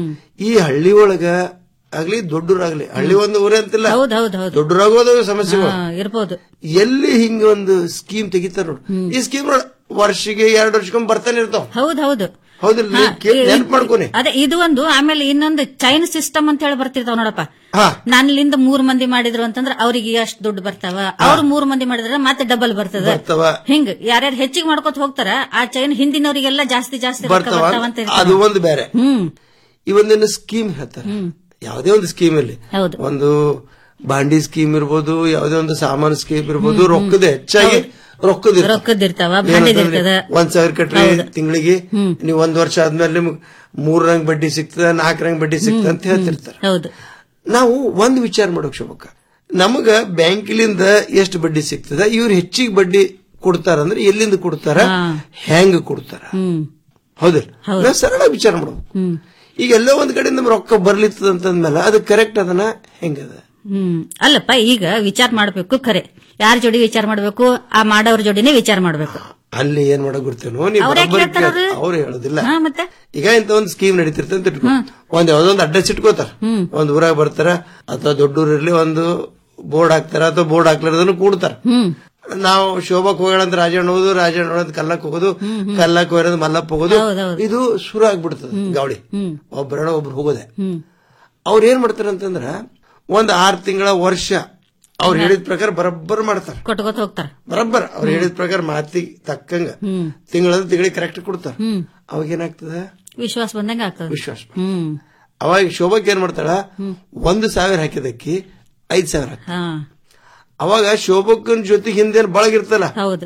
ಈ ಹಳ್ಳಿ ಒಳಗ ಆಗ್ಲಿ ದೊಡ್ಡರಾಗ್ಲಿ ಹಳ್ಳಿ ಒಂದು ಊರೇ ಅಂತಿಲ್ಲ ಹೌದ್ ಹೌದ್ ಹೌದು ದೊಡ್ಡರಾಗೋದು ಸಮಸ್ಯೆಗಳು ಹಾ, ಇರ್ಬೋದು ಎಲ್ಲಿ ಹಿಂಗ ಒಂದು ಸ್ಕೀಮ್ ತೆಗಿತಾರ ನೋಡಿ ಈ ಸ್ಕೀಮ್ ವರ್ಷಿಗೆ ಎರಡು ವರ್ಷಕ್ಕೊಮ್ಮೆ ಬರ್ತಾನೆ ಇರ್ತಾವ ಹೌದ್ ಹೌದು ಹೌದಿಲ್ಲ ಹಾ, ಈ- ನೆನ್ಪು ಮಾಡ್ಕೊನಿ ಅದೇ ಇದು ಒಂದು ಆಮೇಲೆ ಇನ್ನೊಂದು ಚೈನ್ ಸಿಸ್ಟಮ್ ಅಂತ ಹೇಳಿ ಬರ್ತಿರ್ತಾವ ನೋಡಪ್ಪ ಹಾ ನನ್ನಿಂದ ಮೂರ್ ಮಂದಿ ಮಾಡಿದ್ರು ಅಂತಂದ್ರೆ ಅವ್ರಿಗೆ ಅಷ್ಟು ದುಡ್ಡು ಬರ್ತಾವ ಅವ್ರು ಮೂರ್ ಮಂದಿ ಮಾಡಿದ್ರೆ ಮತ್ತೆ ಡಬಲ್ ಬರ್ತದ ಬರ್ತಾವ ಹಿಂಗ್ ಯಾರ್ಯಾರು ಹೆಚ್ಚಿಗೆ ಮಾಡ್ಕೊತ ಹೋಗ್ತಾರ ಆ ಚೈನ್ ಹಿಂದಿನವರಿಗೆಲ್ಲ ಜಾಸ್ತಿ ಜಾಸ್ತಿ ರೊಕ್ಕ ಬರ್ತಾವ ಬರ್ತಾವ ಅಂತ ಇರ್ತದೆ. ಅದು ಒಂದು ಬೇರೆ ಹ್ಮ್ ಈ ಒಂದೇನು ಸ್ಕೀಮ್ ಹೇಳ್ತಾರೆ ಯಾವುದೇ ಒಂದು ಸ್ಕೀಮ್ ಅಲ್ಲಿ ಹೌದು ಒಂದು ಬಾಂಡಿ ಸ್ಕೀಮ್ ಇರ್ಬೋದು ಯಾವುದೇ ಒಂದು ಸಾಮಾನು ಸ್ಕೀಮ್ ಇರ್ಬೋದು ರೊಕ್ಕದ ಹೆಚ್ಚಾಗಿ ರೊಕ್ಕದ ಇರ್ತದೆ. ರೊಕ್ಕದಿರ್ತಾವ ಭಾಂಡಿದಿರ್ತದ ಒಂದ್ ಸಾವಿರ ಕಟ್ರಿ ತಿಂಗಳಿಗೆ ನೀವು ಒಂದ್ ವರ್ಷ ಆದ್ಮೇಲೆ ನಿಮ್ಗೆ ಮೂರ್ ರಂಗ್ ಬಡ್ಡಿ ಸಿಗ್ತದ ನಾಲ್ಕು ರಂಗ್ ಬಡ್ಡಿ ಸಿಗ್ತದ ಅಂತ ಹೇಳ್ತಿರ್ತಾರೆ ಹೌದು ನಾವು ಒಂದ್ ವಿಚಾರ ಮಾಡೋಕ್ ಶೋಭಕ್ಕ ನಮಗ ಬ್ಯಾಂಕಿಲಿಂದ ಎಷ್ಟು ಬಡ್ಡಿ ಸಿಗ್ತದ ಇವ್ರು ಹೆಚ್ಚಿಗೆ ಬಡ್ಡಿ ಕೊಡ್ತಾರಂದ್ರೆ ಎಲ್ಲಿಂದ ಕೊಡ್ತಾರ ಹೆಂಗ್ ಕೊಡ್ತಾರ ಹ್ಮ್ ಹೌದಿಲ್ಲ ನಾವು ಸರಳ ವಿಚಾರ ಮಾಡ್ಬೇಕು ಹ್ಮ್ ಈಗ ಎಲ್ಲೋ ಒಂದ್ ಕಡೆ ನಮ್ ರೊಕ್ಕ ಬರ್ಲಿತ್ತದ ಅಂತಂದ್ಮೇಲೆ ಅದು ಕರೆಕ್ಟ್ ಅದನ್ನ ಹೆಂಗದ ಹ್ಮ್ ಅಲ್ಲಪ್ಪ ಈಗ ವಿಚಾರ ಮಾಡ್ಬೇಕು ಖರೆ ಯಾರ ಜೋಡಿ ವಿಚಾರ ಮಾಡ್ಬೇಕು ಆ ಮಾಡೋರ್ ಜೋಡಿನೇ ವಿಚಾರ ಮಾಡ್ಬೇಕು ಅಲ್ಲಿ ಏನ್ ಮಾಡಕ್ ಗೊತ್ತೇನೋ ನೀವು ಅವ್ರ್ ಯಾಕ್ ಬರೋಬ್ಬರಿ ಹೇಳ್ತಾರ್ ಅವ್ರು? ಕೇಳ್- ಅವ್ರು ಹೇಳೋದಿಲ್ಲ ಹಾ ಮತ್ತೆ ಈಗ ಇಂತ ಒಂದ್ ಸ್ಕೀಮ್ ನಡೀತಿರ್ತದೆ ಅಂತ ಇಟ್ಕೊ ಒಂದ್ ಯಾವ್ದೋ ಒಂದು ಅಡ್ರೆಸ್ ಇಟ್ಕೋತಾರ ಒಂದ್ ಊರಾಗ ಬರ್ತಾರ ಅಥವಾ ದೊಡ್ಡೂರಲ್ಲಿ ಒಂದು ಬೋರ್ಡ್ ಹಾಕ್ತಾರ ಅಥವಾ ಬೋರ್ಡ್ ಹಾಕ್ಲಾರ್ದನ್ನು ಕೂಡ್ತಾರ ಹ್ಮ್ ನಾವು ಶೋಭಕ್ ಹೋಗೋಣ ಅಂತ ರಾಜಣ್ಣ ಹೋಗೋದು ರಾಜಣ್ಣ ಹೋಗೋದು ಕಲ್ಲಕ್ ಹೋಗೋದು ಕಲ್ಲಕ್ ಹೋಗೋದು ಮಲ್ಲಪ್ಪ ಹೋಗೋದು ಇದು ಶುರು ಆಗ್ಬಿಡ್ತದೆ ಗಾವಳಿ ಒಬ್ಬರಣ ಒಬ್ರು ಹೋಗೋದೆ ಹ್ಮ್ ಅವ್ರ ಏನ್ ಮಾಡ್ತಾರ ಅಂತಂದ್ರ ಒಂದ್ ಆರ್ ತಿಂಗಳ ವರ್ಷ ಅವ್ರು ಹೇಳಿದ ಪ್ರಕಾರ ಬರಬ್ಬರ್ ಮಾಡ್ತಾರ ಕೊಟ್ಕೋತ ಹೋಗ್ತಾರ ಬರಬ್ಬರ್ ಅವ್ರು ಹೇಳಿದ ಪ್ರಕಾರ ಮಾತಿಗೆ ತಕ್ಕಂಗ ತಿಂಗಳ ತಿಂಗಳಿಗೆ ಕರೆಕ್ಟ್ ಕೊಡ್ತಾರ ಅವಾಗ ಏನಾಗ್ತದ ವಿಶ್ವಾಸ ಬಂದಂಗ ಆಗ್ತದ ವಿಶ್ವಾಸ ಹ್ಮ್ ಅವಾಗ ಶೋಭಕ್ ಏನ್ ಮಾಡ್ತಾಳ ಒಂದು ಸಾವಿರ ಹಾಕಿದಕ್ಕಿ ಐದ್ ಸಾವಿರ ಹಾಕ್ತಾಳ. ಹಾ ಅವಾಗ ಶೋಭಕ್ಕನ್ ಜೊತೆ ಹಿಂದೆ ಬಳಗಿರ್ತಲ್ಲ ಹೌದು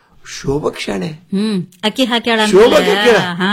ಶೋಭಕ್ ಶಾಣೆ ಹ್ಮ್ ಅಕ್ಕಿ ಹಾಕ್ಯಾಳ ಶೋಭಾ ಅಂದ್ಮೇಲೆ- ಹಾಕ್ಯಾಳ? ಹಾ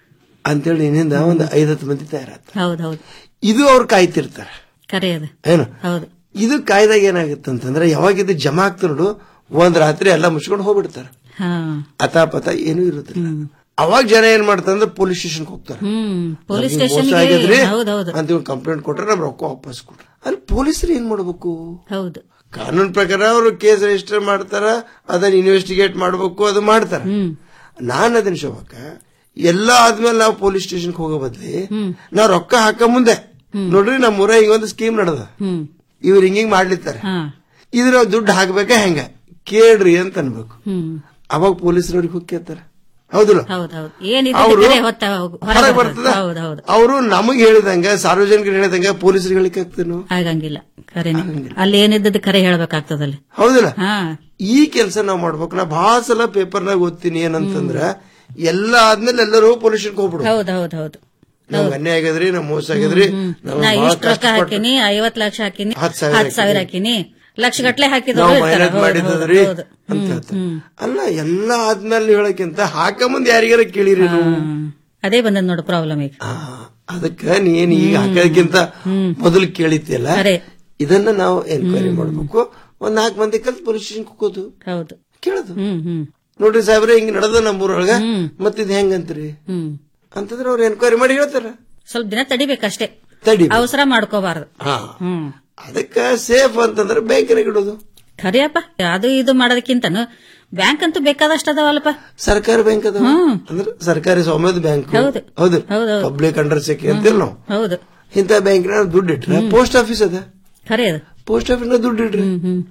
ಅಂತೇಳಿ ಇನ್ನಿಂದ ಒಂದು ಐದತ್ತು ಮಂದಿ ತಯಾರಾತ ಹೌದ್ ಹೌದು ಇದು ಅವ್ರು ಕಾಯ್ತಿರ್ತಾರ ಖರೆ ಅದ ಏನು ಹೌದು ಇದು ಕಾಯ್ದಾಗ ಏನಾಗುತ್ತೆ ಅಂತಂದ್ರೆ ಯಾವಾಗ ಇದು ಜಮಾ ಆಗ್ತ ನೋಡು ಒಂದ್ ರಾತ್ರಿ ಎಲ್ಲ ಮುಚ್ಕೊಂಡು ಹೋಗ್ಬಿಡ್ತಾರ ಹಾ ಅತಾಪತ ಏನೂ ಇರುದಿಲ್ಲ ಅವಾಗ ಜನ ಏನ್ ಮಾಡ್ತಾರಂದ್ರೆ ಪೊಲೀಸ್ ಸ್ಟೇಷನ್ ಹೋಗ್ತಾರ ಹ್ಮ್ ಪೊಲೀಸ್ ನಮ್ಗೆ ಮೋಸ ಸ್ಟೇಷನ್ ಆಗಿದ್ರಿ ಹೌದೌದು ಅಂತ ಕಂಪ್ಲೇಂಟ್ ಕೊಟ್ರೆ ನಮ್ ರೊಕ್ಕ ವಾಪಸ್ ಕೊಡ್ರಿ ಅಲ್ಲಿ ಪೊಲೀಸರು ಏನ್ ಮಾಡ್ಬೇಕು ಹೌದು ಕಾನೂನು ಪ್ರಕಾರ ಅವರು ಕೇಸ್ ರಿಜಿಸ್ಟರ್ ಮಾಡ್ತಾರ ಅದನ್ನ ಇನ್ವೆಸ್ಟಿಗೇಟ್ ಮಾಡ್ಬೇಕು ಅದು ಮಾಡ್ತಾರ ನಾನ್ ಅದನ್ನ ಶೋಭಕ್ಕ ಎಲ್ಲ ಆದ್ಮೇಲೆ ನಾವು ಪೊಲೀಸ್ ಸ್ಟೇಷನ್ ಹೋಗೋ ಬದ್ಲಿ ನಾವ್ ರೊಕ್ಕ ಹಾಕ ಮುಂದೆ ನೋಡ್ರಿ ನಮ್ಮ ಊರ ಈಗ ಒಂದು ಸ್ಕೀಮ್ ನಡೆದ ಹ್ಮ್ ಇವ್ರು ಹಿಂಗಿಂಗ್ ಮಾಡ್ಲಿತ್ತಾರ ಹಾ ಇದು ನಾವು ದುಡ್ಡು ಹಾಕ್ಬೇಕಾ ಹೆಂಗ ಕೇಳ್ರಿ ಅಂತ ಅನ್ಬೇಕು ಹ್ಮ್ ಅವಾಗ ಪೊಲೀಸರವ್ರಿಗೆ ಹೋಗಿ ಕೇಳ್ತಾರ ಹೌದಿಲ್ಲ ಹೌದ್ ಹೌದು ಏನಿದೆ ಅವ್ರು ಖರೆ ಹೊತ್ತ ಹೋಗು- ಹೊರಗೆ ಹೊರಗೆ ಬರ್ತದೆ. ಬರ್ತದ ಹೌದ್ ಹೌದು ಅವರು ನಮಗ್ ಹೇಳಿದಂಗ ಸಾರ್ವಜನಿಕರು ಹೇಳಿದಂಗ ಪೊಲೀಸರಿಗೆ ಹೇಳಿಕ್ ಆಗ್ತೇನು ಆಗಂಗಿಲ್ಲ ಖರೇನೆ ಅಲ್ಲಿ ಏನಿದ್ದದ್ದು ಖರೆ ಹೇಳ್ಬೇಕಾಗ್ತದ ಅಲ್ಲಿ ಹೌದಿಲ್ಲ ಹಾ ಈ ಕೆಲಸ ನಾವ್ ಮಾಡ್ಬೇಕು ನಾ ಬಹಳ ಸಲ ಪೇಪರ್ನಾಗ ಓದ್ತೀನಿ ಏನಂತಂದ್ರ ಎಲ್ಲ ಆದ್ಮೇಲೆ ಎಲ್ಲರೂ ಪೊಲೀಸ್ ಹೋಗ್ಬಿಡು ಹೌದ್ ಹೌದ್ ಹೌದು ನಮ್ಗೆ ಅನ್ಯಾಯ ಆಗ್ಯದ್ರಿ ನಮ್ ಮೋಸ ಆಗ್ಯದ್ರಿ ನಾವು ನಾ ಬಹಳ ಇಷ್ಟು ರೊಕ್ಕ ಕಷ್ಟಪಟ್ಟು ಹಾಕಿನಿ ಐವತ್ ಲಕ್ಷ ಹಾಕಿನಿ ಹತ್ತ್ ಸಾವಿರ ಹತ್ತು ಸಾವಿರ ಹಾಕಿನಿ ಲಕ್ಷ ಗಟ್ಲೆ ಹಾಕಿದ್ರು ನಾವು ಇರ್ತಾರ. ಮೈನತ್ ಹೌದು, ಮಾಡಿದ್ರಿ ಹೌದು, ಹೌದು. ಅಂತ ಹೇಳ್ತಾರೆ ಅಲ್ಲ ಎಲ್ಲ ಆದ್ಮೇಲೆ ನೀವ್ ಹೇಳಕ್ಕಿಂತ ಹಾಕ ಮುಂದೆ ಯಾರಿಗಾರ ಕೇಳಿರಿ ನೀವು ಹ್ಮ್. ಅದೇ ಬಂದದ್ ನೋಡು ಪ್ರಾಬ್ಲಮ್ ಈಗ ಆ, ಅದಕ್ಕ ನೀನ್ ಈಗ ಹಾಕೋದಕ್ಕಿಂತ ಮೊದಲು ಕೇಳಿತಿಯಲ್ಲ ಖರೆ. ಇದನ್ನ ನಾವು ಎನ್ಕ್ವೈರಿ ಮಾಡ್ಬೇಕು ಒಂದ್ ನಾಲ್ಕು ಮಂದಿ ಕಲ್ತು ಪೊಲೀಸ್ ಸ್ಟೇಷನ್ ಹೋಗೋದು ಹೌದು ಕೇಳೋದು ಹ್ಮ್ ಹ್ಮ್ ನೋಡ್ರಿ ಸಾಹೇಬ್ರೆ ಹಿಂಗ್ ನಡೆದ ನಮ್ಮೂರೊಳಗ ಮತ್ತಿದ್ ಹೆಂಗಂತ್ರಿ ಹ್ಮ್ ಅಂತಂದ್ರೆ ಅವ್ರು ಎನ್ಕ್ವೈರಿ ಮಾಡಿ ಹೇಳ್ತಾರ ಸ್ವಲ್ಪ ದಿನ ತಡಿಬೇಕಷ್ಟೇ ತಡಿ ಅವಸರ ಮಾಡ್ಕೋಬಾರ್ದು ಹಾ ಹ್ಮ್ ಅದಕ್ಕ ಸೇಫ್ ಅಂತಂದ್ರೆ ಬ್ಯಾಂಕಿನಾಗ ಇಡೋದು ಖರಿಯಪ್ಪ ಅದು ಇದು ಮಾಡೋದಕ್ಕಿಂತನು ಬ್ಯಾಂಕ್ ಅಂತೂ ಬೇಕಾದಷ್ಟು ಅದಾವಲ್ಲಪ್ಪ ಸರ್ಕಾರಿ ಬ್ಯಾಂಕ್ ಅದ ಅಂದ್ರೆ ಸರ್ಕಾರಿ ಸ್ವಾಮ್ಯದ ಬ್ಯಾಂಕ್ ಹೌದು. ಹೌದು ಹೌದು, ಹೌದು. ಪಬ್ಲಿಕ್ ಅಂಡರ್ ಸೆಕ್ಯೂ ಅಂತೀವಿ ನಾವು ಹೌದು ಇಂಥ ಬ್ಯಾಂಕಿನ ದುಡ್ಡು ಇಟ್ರೆ ಪೋಸ್ಟ್ ಆಫೀಸ್ ಅದ ಖರೆ ಅದು ಪೋಸ್ಟ್ ಆಫೀಸ್ ದುಡ್ಡು ಇಡ್ರಿ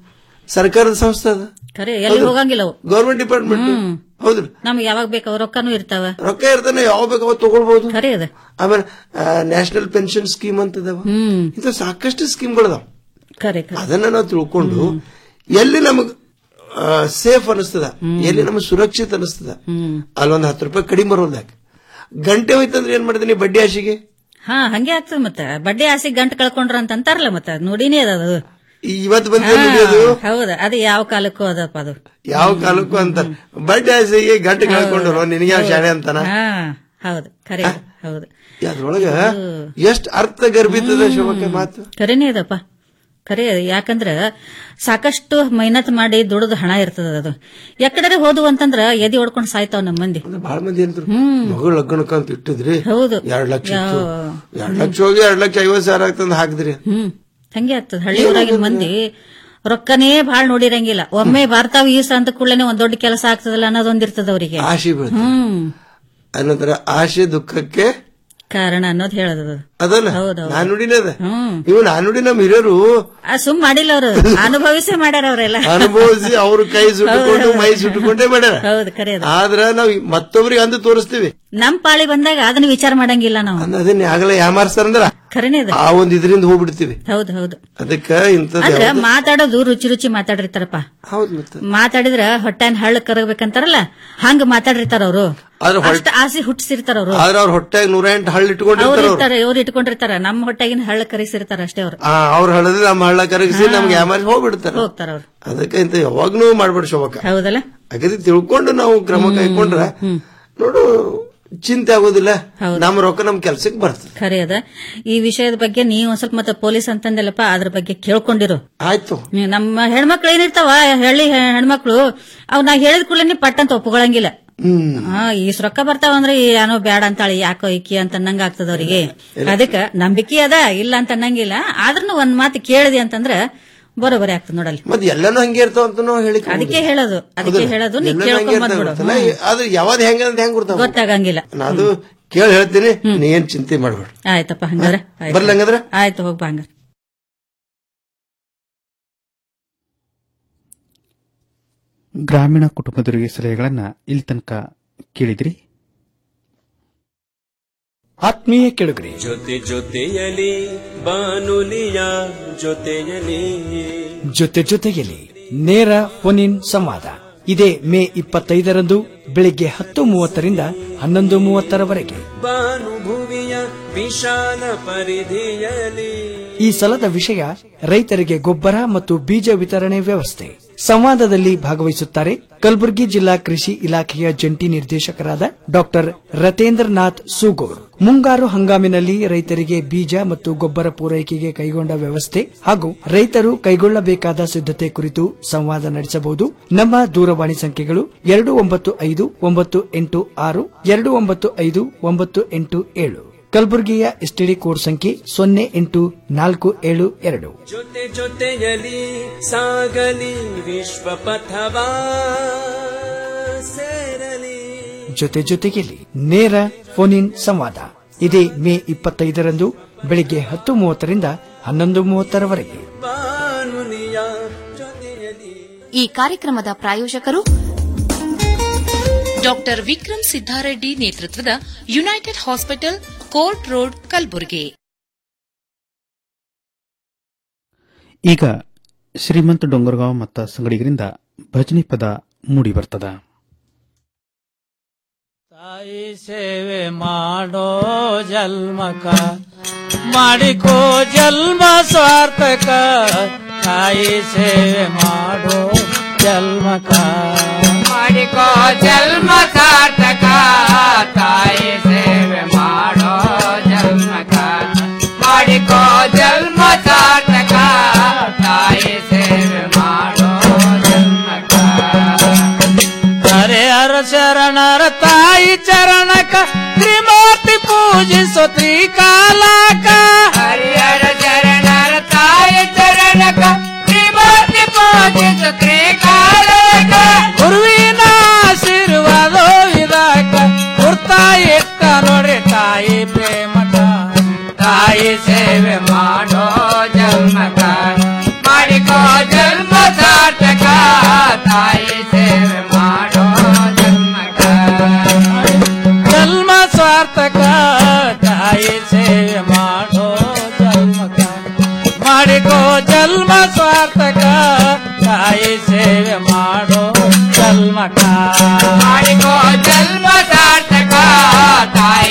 ಸರ್ಕಾರದ ಸಂಸ್ಥೆ ಅದ ಖರೆ ಎಲ್ಲಿ ಹೋಗಂಗಿಲ್ಲ ಅವು ಗೌರ್ಮೆಂಟ್ ಡಿಪಾರ್ಟ್ಮೆಂಟ್ ಹೌದು ನಮ್ಗೆ ಯಾವಾಗ ಬೇಕಾವ ರೊಕ್ಕನೂ ಇರ್ತಾವ ರೊಕ್ಕ ಇರ್ತಾನೆ ಯಾವ ಬೇಕು ಅವಾಗ ತಗೊಳ್ಬಹುದು ಖರೆ ಅದ ಆಮೇಲೆ ನ್ಯಾಷನಲ್ ಪೆನ್ಷನ್ ಸ್ಕೀಮ್ ಅಂತ ಅದಾವ ಹ್ಮ್ ಇಂಥ ಸಾಕಷ್ಟು ಸ್ಕೀಮ್ಗಳದಾವ ಖರೆ ಖರೆ ಅದನ್ನ ನಾವು ತಿಳ್ಕೊಂಡು ಎಲ್ಲಿ ನಮಗ್ ಸೇಫ್ ಅನಿಸ್ತದ ಎಲ್ಲಿ ನಮಗ್ ಸುರಕ್ಷಿತ ಅನಿಸ್ತದ ಹ್ಮ್ ಅಲ್ಲೊಂದ್ ಹತ್ತು ರೂಪಾಯಿ ಕಡಿಮೆ ಬರೋದಾಗ ಗಂಟೆ ಹೋಯ್ತಂದ್ರೆ ಏನ್ ಮಾಡ್ತೀನಿ ಬಡ್ಡಿ ಆಶಿಗೆ ಹಾ ಹಂಗೆ ಆಗ್ತದ ಮತ್ತ ಬಡ್ಡಿ ಆಸೆ ಗಂಟು ಕಳ್ಕೊಂಡ್ರ ಅಂತ ಅಂತಾರಲ್ಲ ಮತ್ತ ನೋಡಿನೇ ಅದ ಅದು ಇವತ್ತು ಬಂದ ಹಾ, ಹೌದು ಅದು ಯಾವ ಕಾಲಕ್ಕೂ ಅದಪ್ಪ ಅದು ಯಾವ ಕಾಲಕ್ಕೂ ಅಂತ ಬಡ್ಡಿ ಆಸೆಗೆ ಗಂಟೆ ಕಳ್ಕೊಂಡ್ರು ನಿನಗೆ ಯಾವ ಶಾಣೆ ಅಂತಾನ ಹಾ ಹೌದು ಖರೆ ಅದು, ಹೌದು ಅದ್ರೊಳಗ ಎಷ್ಟ್ ಅರ್ಥ ಗರ್ಭಿತದ ಶೋಭಕ್ಕೆ ಮಾತು ಖರೇನೇ ಅದಪ್ಪ ಖರೆ ಅದು. ಯಾಕಂದ್ರ ಸಾಕಷ್ಟು ಮೈನತ್ ಮಾಡಿ ದುಡಿದು ಹಣ ಇರ್ತದ ಅದು ಎಕಡೆ ಹೋದ್ವು ಅಂತಂದ್ರ ಎದಿ ಹೊಡ್ಕೊಂಡ್ ಸಾಯ್ತಾವ್ ನಮ್ಮ ಮಂದಿ ಬಹಳ ಮಂದಿ ಅಂದ್ರು ಮಗಳು ಲಗ್ನಕ್ಕ ಅಂತ ಇಟ್ಟಿದ್ರಿ ಹೌದು ಎರಡ್ ಲಕ್ಷ ಇತ್ತು ಯಾವ- ಎರಡ್ ಲಕ್ಷ ಹೋಗಿ ಎರಡ್ ಲಕ್ಷ ಐವತ್ ಸಾವಿರ ಆಗ್ತಂದ್ ಹಾಕಿದ್ರಿ ಹ್ಮ್ ಹಂಗೆ ಆಗ್ತದ ಹಳ್ಳಿ ಊರಾಗಿನ ಮಂದಿ ರೊಕ್ಕನೇ ಬಾಳ್ ನೋಡಿರಂಗಿಲ್ಲ ಒಮ್ಮೆ ಬರ್ತಾವ ಈಸ ಅಂತ ಕೂಡಲೇ ಒಂದ್ ದೊಡ್ಡ ಕೆಲಸ ಆಗ್ತದಲ್ಲ ಅನ್ನೋದೊಂದಿರ್ತದ ಅವರಿಗೆ ಆಶೆ ಬೀಳ್ತದೆ ಹ್ಮ್ ಅನಂತರ ಆಶೆ ದುಃಖಕ್ಕೆ ಕಾರಣ ಅನ್ನೋದು ಹೇಳೋದು ಅದು. ಅದಲ್ಲ ಹೌದೌದು. ನಾನುಡಿನ ಅದ ಹ್ಮ್ ಇವು ನಾನುಡಿ ನಮ್ ಹಿರಿಯರು ಆ ಸುಮ್ ಮಾಡಿಲ್ಲ ಅವರು ಅನುಭವಿಸೇ ಮಾಡ್ಯಾರ ಅವರೆಲ್ಲ ಅನುಭವಿಸಿ ಅವ್ರ ಕೈ ಸುಟ್ಟುಕೊಂಡು ಮೈ ಸುಟ್ಟುಕೊಂಡೇ ಮಾಡ್ಯಾರ ಹೌದು ಖರೆ ಅದು. ಆದ್ರ ನಾವ್ ಮತ್ತೊಬ್ರಿಗೆ ಅಂದು ತೋರಿಸ್ತೀವಿ ನಮ್ ಪಾಳಿ ಬಂದಾಗ ಅದನ್ನ ವಿಚಾರ ಮಾಡಂಗಿಲ್ಲ ನಾವು ಅದನ್ನ ಆಗಲೇ ಯಾಮಾರ್ಸ್ತಾರಂದ್ರ ಖರೇನೆ ಅದು ಆ ಒಂದ್ ಇದರಿಂದ ಹೋಗ್ಬಿಡ್ತೀವಿ ಹೌದು ಹೌದು ಅದಕ್ಕ ಇಂಥದ್ ಅಂದ್ರ ಯಾವ್ದು- ಮಾತಾಡೋದು ರುಚಿ ರುಚಿ ಮಾತಾಡಿರ್ತಾರಪ್ಪ ಹೌದ್ ಮತ್ತೆ ಮಾತಾಡಿದ್ರ ಹೊಟ್ಟೆನ್ ಹಳ್ಳ ಕರಗಬೇಕಂತಾರಲ್ಲ ಹಂಗ ಮಾತಾಡಿರ್ತಾರ ಅವರು ಆದ್ರ ಹೊಟ್ಟೆ- ಅಷ್ಟ ಆಸೆ ಹುಟ್ಟಿಸಿರ್ತಾರ ಅವರು ಆದ್ರ ಅವ್ರ ಹೊಟ್ಟೆಗ್ ನೂರ ಎಂಟು ಹಳ್ಳ ಅವ್ರು ಇಟ್ಕೊಂಡಿರ್ತಾರ ಅವ್ರು ಇರ್ತಾರೆ ಇವ್ರು ಇಟ್ಕೊಂಡಿರ್ತಾರ ನಮ್ಮ ಹೊಟ್ಟೆಗಿನ ಹಳ್ಳ ಕರೆಸಿರ್ತಾರ ಅಷ್ಟೇ ಅವ್ರು ಆ ಅವ್ರ ಹಳ್ಳದಲ್ಲಿ ನಮ್ಮ ಹಳ್ಳ ಕರಗಿಸಿ ನಮ್ಗೆ ಯಾಮಾರಿ ಹೋಗ್ಬಿಡ್ತಾರ ಹೋಗ್ತಾರ ಅವ್ರು ಅದಕ್ಕೆ ಇಂತ ಯಾವಾಗ್ನೂ ಮಾಡ್ಬೇಡ ಶೋಭಕ್ಕ ಹೌದಲ್ಲ ಹಾಗಾದ್ರೆ ತಿಳ್ಕೊಂಡು ನಾವು ಕ್ರಮ ಕೈಕೊಂಡ್ರ ನೋಡು ಚಿಂತೆ ಆಗೋದಿಲ್ಲ ನಮ್ಮ ರೊಕ್ಕ ನಮ್ ಕೆಲ್ಸಕ್ಕೆ ಬರ್ತದೆ ಖರೆ ಅದ ಈ ವಿಷಯದ ಬಗ್ಗೆ ನೀವು ಒಂದ್ ಸ್ವಲ್ಪ ಮತ್ತೆ ಪೊಲೀಸ್ ಅಂತಂದಲ್ಲಪ್ಪ ಅದ್ರ ಬಗ್ಗೆ ಕೇಳ್ಕೊಂಡಿರು ಆಯ್ತು ಹ್ಮ್, ನಮ್ಮ ಹೆಣ್ಮಕ್ಳು ಏನಿರ್ತಾವ ಹಳ್ಳಿ ಹೆ- ಹೆಣ್ಮಕ್ಳು ಅವ್ ನಾ ಹೇಳಿದ ಕೂಡಲೇ ಪಟ್ ಅಂತ ಒಪ್ಕೊಳಂಗಿಲ್ಲ ಹ್ಮ್ ಹಾ ಈ ರೊಕ್ಕ ಬರ್ತಾವಂದ್ರೆ ಏನೋ ಬ್ಯಾಡ ಅಂತಾಳಿ ಯಾಕೋ ಇಕ್ಕಿ ಅಂತ ಅನ್ನಂಗ ಆಗ್ತದ ಅವ್ರಿಗೆ ಅದಕ್ಕ ನಂಬಿಕೆ ಅದ ಇಲ್ಲ ಅಂತ ಅನ್ನಂಗಿಲ್ಲ ಆದ್ರೂ ಒಂದ್ ಮಾತು ಕೇಳಿದೆ ಅಂತಂದ್ರ ಬರೋಬರಿ ಆಗ್ತದ ನೋಡಲ್ಲಿ ಮತ್ ಎಲ್ಲಾನು ಹಂಗೆ ಇರ್ತಾವ ಅಂತ ನಾವು ಹೇಳಿ ಅದಕ್ಕೆ ಹೇಳೋದು ಅದಕ್ಕೆ ಹೇಳೋದು ನೀ ಎಲ್ಲಾನು ಹಂಗೆ ಕೇಳ್ಕೊಂಡ್ ಇರ್ತಾವ ಬಂದ್ಬಿಡು ಗೊತ್ತಲ್ಲ? ಆದ್ರೆ ಯಾವ್ದು ಹೆಂಗ ಅಂತ ಹೆಂಗ್ ಗೊತ್ತಾಗ ಗೊತ್ತಾಗಂಗಿಲ್ಲ ಅದು ಕೇಳಿ ಹೇಳ್ತೀನಿ ನೀ ಏನ್ ಚಿಂತೆ ಮಾಡ್ಬೇಡ ಆಯ್ತಪ್ಪ ಹಂಗಾರ ಆಯ್ತು. ಬರ್ಲ ಹಂಗಂದ್ರ ಆಯ್ತು ಹೋಗ್ಬಾ ಹಂಗಾರ ಗ್ರಾಮೀಣ ಕುಟುಂಬದವರಿಗೆ ಸಲಹೆಗಳನ್ನ ಇಲ್ಲಿ ತನಕ ಕೇಳಿದ್ರಿ ಆತ್ಮೀಯ ಕೆಳುಗರೆ ಜೊತೆ ಜೊತೆಯಲಿ ಬಾನುಲಿಯ ಜೊತೆಯಲಿ ಜೊತೆ ಜೊತೆಯಲ್ಲಿ ನೇರ ಫೋನ್ ಇನ್ ಸಂವಾದ ಇದೇ ಮೇ ಇಪ್ಪತ್ತೈದರಂದು ಬೆಳಿಗ್ಗೆ ಹತ್ತು ಮೂವತ್ತರಿಂದ ಹನ್ನೊಂದು ಮೂವತ್ತರವರೆಗೆ ಭಾನುಭುವಿಯ ವಿಶಾಲ ಪರಿಧಿಯಲಿ ಈ ಸಲದ ವಿಷಯ ರೈತರಿಗೆ ಗೊಬ್ಬರ ಮತ್ತು ಬೀಜ ವಿತರಣೆ ವ್ಯವಸ್ಥೆ ಸಂವಾದದಲ್ಲಿ ಭಾಗವಹಿಸುತ್ತಾರೆ ಕಲಬುರಗಿ ಜಿಲ್ಲಾ ಕೃಷಿ ಇಲಾಖೆಯ ಜಂಟಿ ನಿರ್ದೇಶಕರಾದ ಡಾಕ್ಟರ್ ರತೇಂದ್ರನಾಥ್ ಸೂಗೂರ್ ಮುಂಗಾರು ಹಂಗಾಮಿನಲ್ಲಿ ರೈತರಿಗೆ ಬೀಜ ಮತ್ತು ಗೊಬ್ಬರ ಪೂರೈಕೆಗೆ ಕೈಗೊಂಡ ವ್ಯವಸ್ಥೆ ಹಾಗೂ ರೈತರು ಕೈಗೊಳ್ಳಬೇಕಾದ ಸಿದ್ಧತೆ ಕುರಿತು ಸಂವಾದ ನಡೆಸಬಹುದು ನಮ್ಮ ದೂರವಾಣಿ ಸಂಖ್ಯೆಗಳು ಎರಡು ಒಂಬತ್ತು ಐದು ಒಂಬತ್ತು ಎಂಟು ಆರು ಎರಡು ಒಂಬತ್ತು ಐದು ಒಂಬತ್ತು ಎಂಟು ಏಳು ಕಲಬುರಗಿಯ ಎಸ್ಟಿಡಿ ಕೋಡ್ ಸಂಖ್ಯೆ ಸೊನ್ನೆ ಎಂಟು ನಾಲ್ಕು ಏಳು ಎರಡು ಜೊತೆ ಜೊತೆಯಲಿ ಸಾಗಲಿ ವಿಶ್ವ ಪಥವಾ ಸೇರಲಿ ಜೊತೆ ಜೊತೆಯಲ್ಲಿ ನೇರ ಫೋನ್ ಇನ್ ಸಂವಾದ ಇದೇ ಮೇ ಇಪ್ಪತ್ತೈದರಂದು ಬೆಳಿಗ್ಗೆ ಹತ್ತು ಮೂವತ್ತರಿಂದ ಹನ್ನೊಂದು ಮೂವತ್ತರವರೆಗೆ ಬಾನುಲಿಯ ಜೊತೆಯಲಿ ಈ ಕಾರ್ಯಕ್ರಮದ ಪ್ರಾಯೋಜಕರು ಡಾಕ್ಟರ್ ವಿಕ್ರಮ್ ಸಿದ್ದಾರೆಡ್ಡಿ ನೇತೃತ್ವದ united hospital court road Kalaburagi ಈಗ ಶ್ರೀಮಂತ ಡೊಂಗರ್ಗಾಂವ್ ಮತ್ತು ಸಂಗಡಿಗರಿಂದ ಭಜನಿ ಪದ ಮೂಡಿ ಬರ್ತದ ತಾಯಿ ಸೇವೆ ಮಾಡೋ ಜನ್ಮಕ ಮಾಡಿಕೋ ಜನ್ಮ ಸಾರ್ಥಕ ತಾಯಿ ಸೇವೆ ಮಾಡೋ ಜನ್ಮಕ ಮಾಡಿಕೋ ಜನ್ಮ ಸಾರ್ಥಕ ತಾಯಿ ಸೇವೆ ಮಾಡೋ ಜನ್ಮಕ ಮಾಡಿಕೋ ಜನ್ಮ ಸಾರ್ಥಕ ತಾಯಿ ಸೇವೆ ಮಾಡೋ ಜನ್ಮಕ ಹರೆ ಹರ ಶರಣರ ತಾಯಿ ಚರಣಕ ತ್ರಿಮೂರ್ತಿ ಪೂಜಿಸೋ ತ್ರಿಕಾಲಕ ಹರಿಹರ ಶರಣರ ತಾಯಿ ಚರಣಕ ತ್ರಿಮೂರ್ತಿ ಪೂಜಿಸೋ ತ್ರಿಕಾಲಕ ಗುರುವಿನ ಆಶೀರ್ವಾದ ಇದಾಕ ಗುರ್ತಾ ಇಟ್ಟ ನೋಡ್ರಿ ತಾಯಿ ಪ್ರೇಮಕ ತಾಯಿ ಸೇವೆ ಮಾಡೋ ಜನ್ಮಕ ಮಾಡಿಕೋ ಜನ್ಮ ಸಾರ್ಥಕ ತಾಯಿ ಸೇವೆ ಮಾಡೋ ಜನ್ಮಕ ಜನ್ಮ ಸಾರ್ಥಕ ತಾಯಿ ಸೇವೆ ಮಾಡೋ ಜನ್ಮಕ ಮಾಡಿಕೋ ಜನ್ಮ ಸಾರ್ಥಕ ತಾಯಿ ಸೇವೆ ಮಾಡೋ ಜನ್ಮಕ ಮಾಡಿಕೋ ಜನ್ಮ ಸಾರ್ಥಕ ತಾಯಿ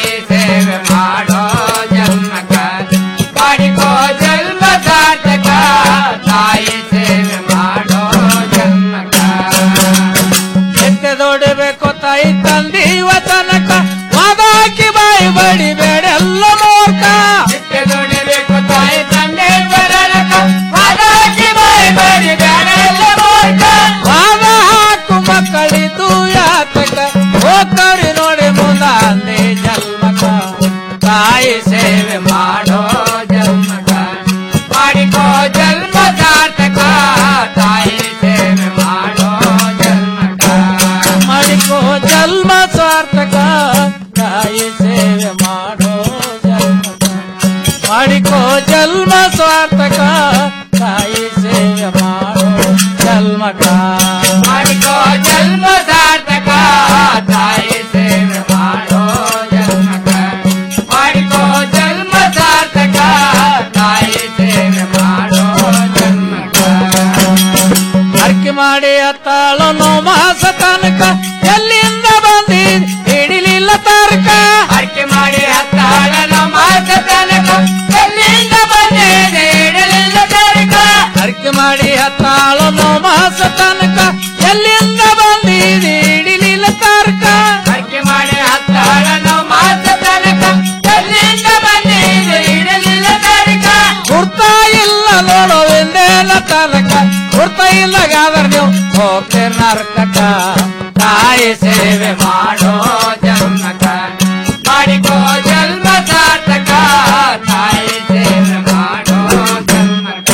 ಮಾಡಿಕೋ ಜನ್ಮ ಸ್ವಾರ್ಥಕ ತಾಯಿ ಸೇವೆ ಮಾಡೋ ಜನ್ಮಕ ಮಾಡಿಕೋ ಜನ್ಮ ಸಾರ್ಥಕ ತಾಯಿ ಸೇವೆ ಮಾಡೋ ಜನ್ಮಕ ಮಾಡಿಕೋ ಜನ್ಮ ಸಾರ್ಥಕ ತಾಯಿ ಸೇವೆ ಮಾಡೋ ಜನ್ಮಕ ಅರ್ಕೆ ಮಾಡಿ ಅತ್ತಾಳು ಮಾಸ ತನಕ ಎಲ್ಲಿಂದ ಬಂದಿದ್ ಹಿಡಿಲಿಲ್ಲ ತಾರಕ ಅರ್ಕೆ ಮಾಡಿ ಅತ್ತಾಳ ಮಾಸ ತನಕ ಎಲ್ಲಿಂದ ಬಂದಿದ್ ಹಿಡಿಲಿಲ್ಲ ತಾರಕ ಅರ್ಕೆ ಮಾಡಿ ಹತ್ತಾಳು ಮಾಸ ತನಕ ಎಲ್ಲಿಂದ ಬಂದಿದ್ ಹಿಡಿಲಿಲ್ಲ ತಾರಕ ಅರ್ಕೆ ಮಾಡಿ ಹತ್ತಾಳ ಮಾಸ ತನಕ ಎಲ್ಲಿಂದ ಬಂದಿದ್ ಹಿಡಿಲಿಲ್ಲ ತಾರಕ ಗುರ್ತ ಇಲ್ಲ ನೋಡುವೆಂದೇನ ತನಕ ಗುರ್ತ ಇಲ್ಲ ಯಾವ್ದಾರ ನೀವು ಹೋಗ್ತೀರ ನರ್ಕಕ ತಾಯಿ ಸೇವೆ ಮಾಡೋ ಜನ್ಮಕ ಮಾಡಿಕೋ ಜನ್ಮ ಸಾರ್ಥಕ ತಾಯಿ ಸೇವೆ ಮಾಡೋ ಜನ್ಮಕ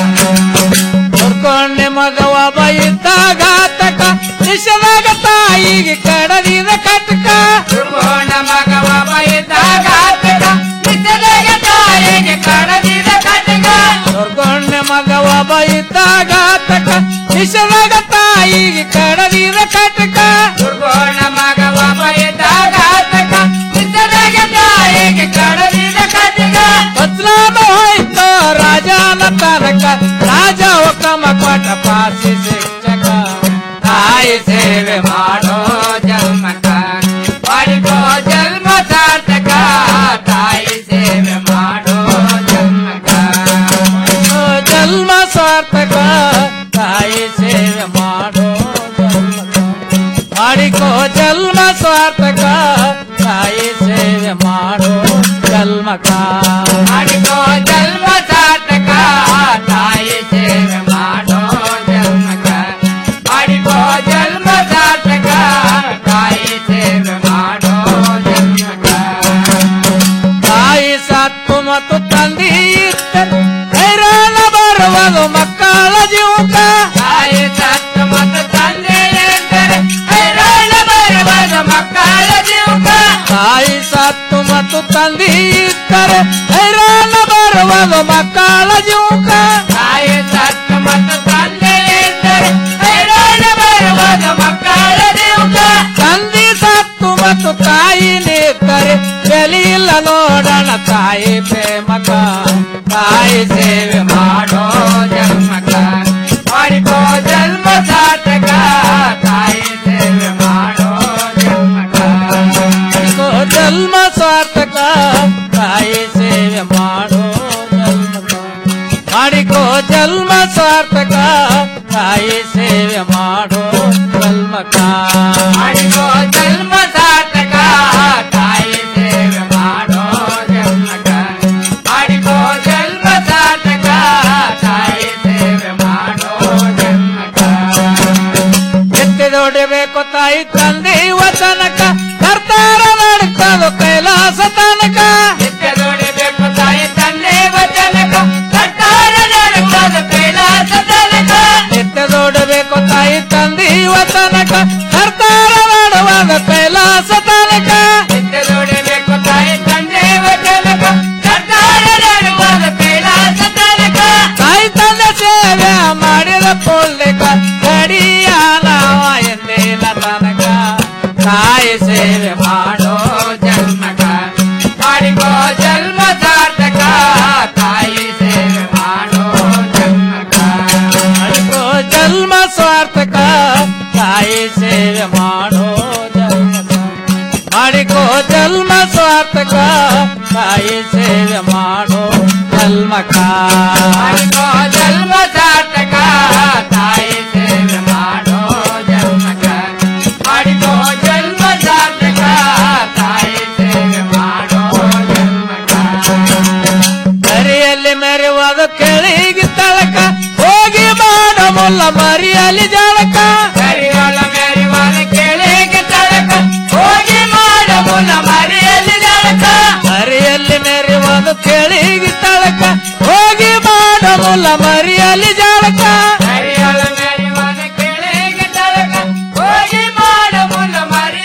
ಹುಡ್ಕೊಂಡೆ ಮಗವ ಬೈದ್ದಾಗಾತಕ ನಿಶದಾಗ ತಾಯಿಗೆ ಕಡದಿದ ಕಟಕ ಹುಡ್ಕೊಂಡ ಮಗವ ಬೈದ್ದಾಗಾತಕ ನಿಶದಾಗ ತಾಯಿಗೆ ಕಡದಿದ ಕಟಕ ಹುಡ್ಕೊಂಡೆ ಮಗವ ಬೈದ್ದಾಗಾತಕ ನಿಶದಾಗ ತಾಯಿಗೆ ಕಡದಿದ ಕಟಕ ಹುಡ್ಕೊಂಡ ಮಗವ ಬೈದ್ದಾಗಾತಕ ನಿಶದಾಗ ತಾಯಿಗೆ ಕಡದಿದ ಕಟಕ ಬದ್ಲಾಮ ಹೋಯ್ತು ರಾಜನ ತನಕ ರಾಜ ಹುಕಮ ಕೊಟ್ಟ ಪಾಸಿ ಶಿಕ್ಷಕ ತಾಯಿ ಸೇವೆ ಮಾಡೋ ಜನ್ಮಕ ಮಾಡಿಕೋ ಜನ್ಮ ಸಾರ್ಥಕ ತಾಯಿ ಸೇವೆ ಮಾಡೋ ಜನ್ಮಕ ಮಾಡಿಕೋ ಜನ್ಮ ಸಾರ್ಥಕ ತಾಯಿ ಸೇವೆ ಮಾಡೋ ಜನ್ಮಕ ಮಾಡಿಕೋ ಜನ್ಮ ಸಾರ್ಥಕ ತಾಯಿ ಸೇವೆ ಮಾಡೋ ಜನ್ಮಕ ಮಾಡಿಕೋ ಜನ್ಮ ಸಾರ್ಥಕ ತಾಯಿ ಸೇವೆ ಮಾಡೋ ಜನ್ಮಕ ಮಾಡಿಕೋ ಜನ್ಮ ಸಾರ್ಥಕ ತಾಯಿ ಸೇವೆ ಮಾಡೋ ಜನ್ಮಕ ತಾಯಿ ಸತ್ತು ಮತ್ತು ತಂದೆ ಇದ್ದರು ಹೈರಾಣ ಬರುವುದು ಮಕ್ಕಳ ಜೀವಕ ತಾಯಿ ಸತ್ತು ಮತ್ತು ತಂದೆ ಇದ್ದರೆ ಹೈರಾಣ ಬರುವುದು ಮಕ್ಕಳ ಜೀವಕ ತಾಯಿ ಸತ್ತು ಮತ್ತು ತಂದೆ ಇದ್ದರೆ ಹೈರಾಣ ಬರುವುದು ಮಕ್ಕಳ ಜೀವಕ ತಾಯಿ ಸತ್ತು ಮತ್ತು ತಂದೆ ಇದ್ದರೆ ಹೈರಾಣ ಬರುವುದು ಮಕ್ಕಳ ಜೀವಕ ತಂದೆ ಸತ್ತು ಮತ್ತು ತಾಯಿ ನಿಂತರೆ ಬೆಲೆ ಇಲ್ಲ ನೋಡೋಣ ತಾಯಿ ಪ್ರೇಮಕ ತಾಯಿ ಸೇವೆ ಮಾಡೋ ಜನ್ಮಕ ಮಾಡಿಕೋ ಜನ್ಮ ಸಾರ್ಥಕ ತಾಯಿ ಸೇವೆ ಮಾಡೋ ಜನ್ಮಕ ಮಾಡಿಕೋ ಜನ್ಮ ಸಾರ್ಥಕ ತಾಯಿ ಸೇವೆ ಮಾಡೋ ಜನ್ಮಕ ಮಾಡಿಕೋ ಜನ್ಮ ಸಾರ್ಥಕ ತಾಯಿ ಸೇವೆ ಮಾಡೋ ಜನ್ಮಕ ಮಾಡಿಕೋ ಜನ್ಮ ಸಾರ್ಥಕ ತಾಯಿ ಸೇವೆ ಮಾಡೋ ಜನ್ಮಕ ಮಾಡಿಕೋ ಜನ್ಮ ಸಾರ್ಥಕ ತಾಯಿ ಸೇವೆ ಮಾಡೋ ಜನ್ಮಕ ಎತ್ತಿದೊಡಿಬೇಕು ತಾಯಿ ತಂದೆ ವಚನಕ ಕರ್ತಾರ ನಡುತ್ತದು ಕೈಲಾಸ ತನಕ ಎತ್ತಿದೊಡಿಬೇಕು ತಾಯಿ ತಂದೆ ವಚನಕ ಕರ್ತಾರ ನಡುತ್ತದು ಕೈಲಾಸ ತನಕ ಎತ್ತಿದೊಡಬೇಕು ತಾಯಿ ತಂದೆ ವಚನಕ ಕರ್ತಾರ ನಡುವಾಗ ಕೈಲಾಸ ತನಕ ಎತ್ತಿದೊಡಿಬೇಕು ತಾಯಿ ತಂದೆ ವಚನಕ ಕರ್ತಾರ ನಡುವಾಗ ಕೈಲಾಸ ತನಕ ತಾಯಿ ತಂದೆ ಸೇವೆ ಮಾಡಿದ ಪುಳ್ಳಿಕ ಕಡಿಯ ನಾವ ಎಂದಿಲ್ಲ ತನಕ ತಾಯಿ ಸೇವೆ ಮಾಡೋ ಜನ್ಮಕ ಮಾಡಿಕೋ ಜನ್ಮ ಸಾರ್ಥಕ ತಾಯಿ ಸೇವೆ ಮಾಡೋ ಜನ್ಮಕ ಮಾಡಿಕೋ ಜನ್ಮ ಸ್ವಾರ್ಥಕ ತಾಯಿ ಸೇವೆ ಮಾಡೋ ಜನ್ಮಕ ಮಾಡಿಕೋ ಜನ್ಮ ಸ್ವಾರ್ಥಕ ತಾಯಿ ಸೇವೆ ಮಾಡೋ ಜನ್ಮಕ ಮಾಡಿಕೋ ಜನ್ಮ ಸಾರ್ಥಕ ತಾಯಿ ಸೇವೆ ಮಾಡೋ ಜನ್ಮಕ ಮಾಡಿಕೋ ಜನ್ಮ ಸಾರ್ಥಕ ತಾಯಿ ಸೇವೆ ಮಾಡೋ ಜನ್ಮಕ ಕರಿಯಲ್ಲಿ ಮೆರೆಯುವಾಗ ಕೆಳಿಗೆ ತಳಕ ಹೋಗಿ ಮಾಡ ಮುಲ್ಲ ಮರಿಯಲ್ಲಿ ಜಳಕ ಕರಿಯೊಳ ಮೆರೆಯುವಾಗ ಕೆಳಿಗೆ ತಳಕ ಹೋಗಿ ಮಾಡ ಮುಲ್ಲ ಮರಿಯಲ್ಲಿ ಜಳಕ ಹರಿಯಲ್ಲಿ ಮೆರೆಯುವಾಗ ಕೆಳಿಗೆ ತಳಕ ಹೋಗಿ ಮಾಡ ಮುಲ್ಲ ಮರಿಯಲ್ಲಿ ಜಳಕ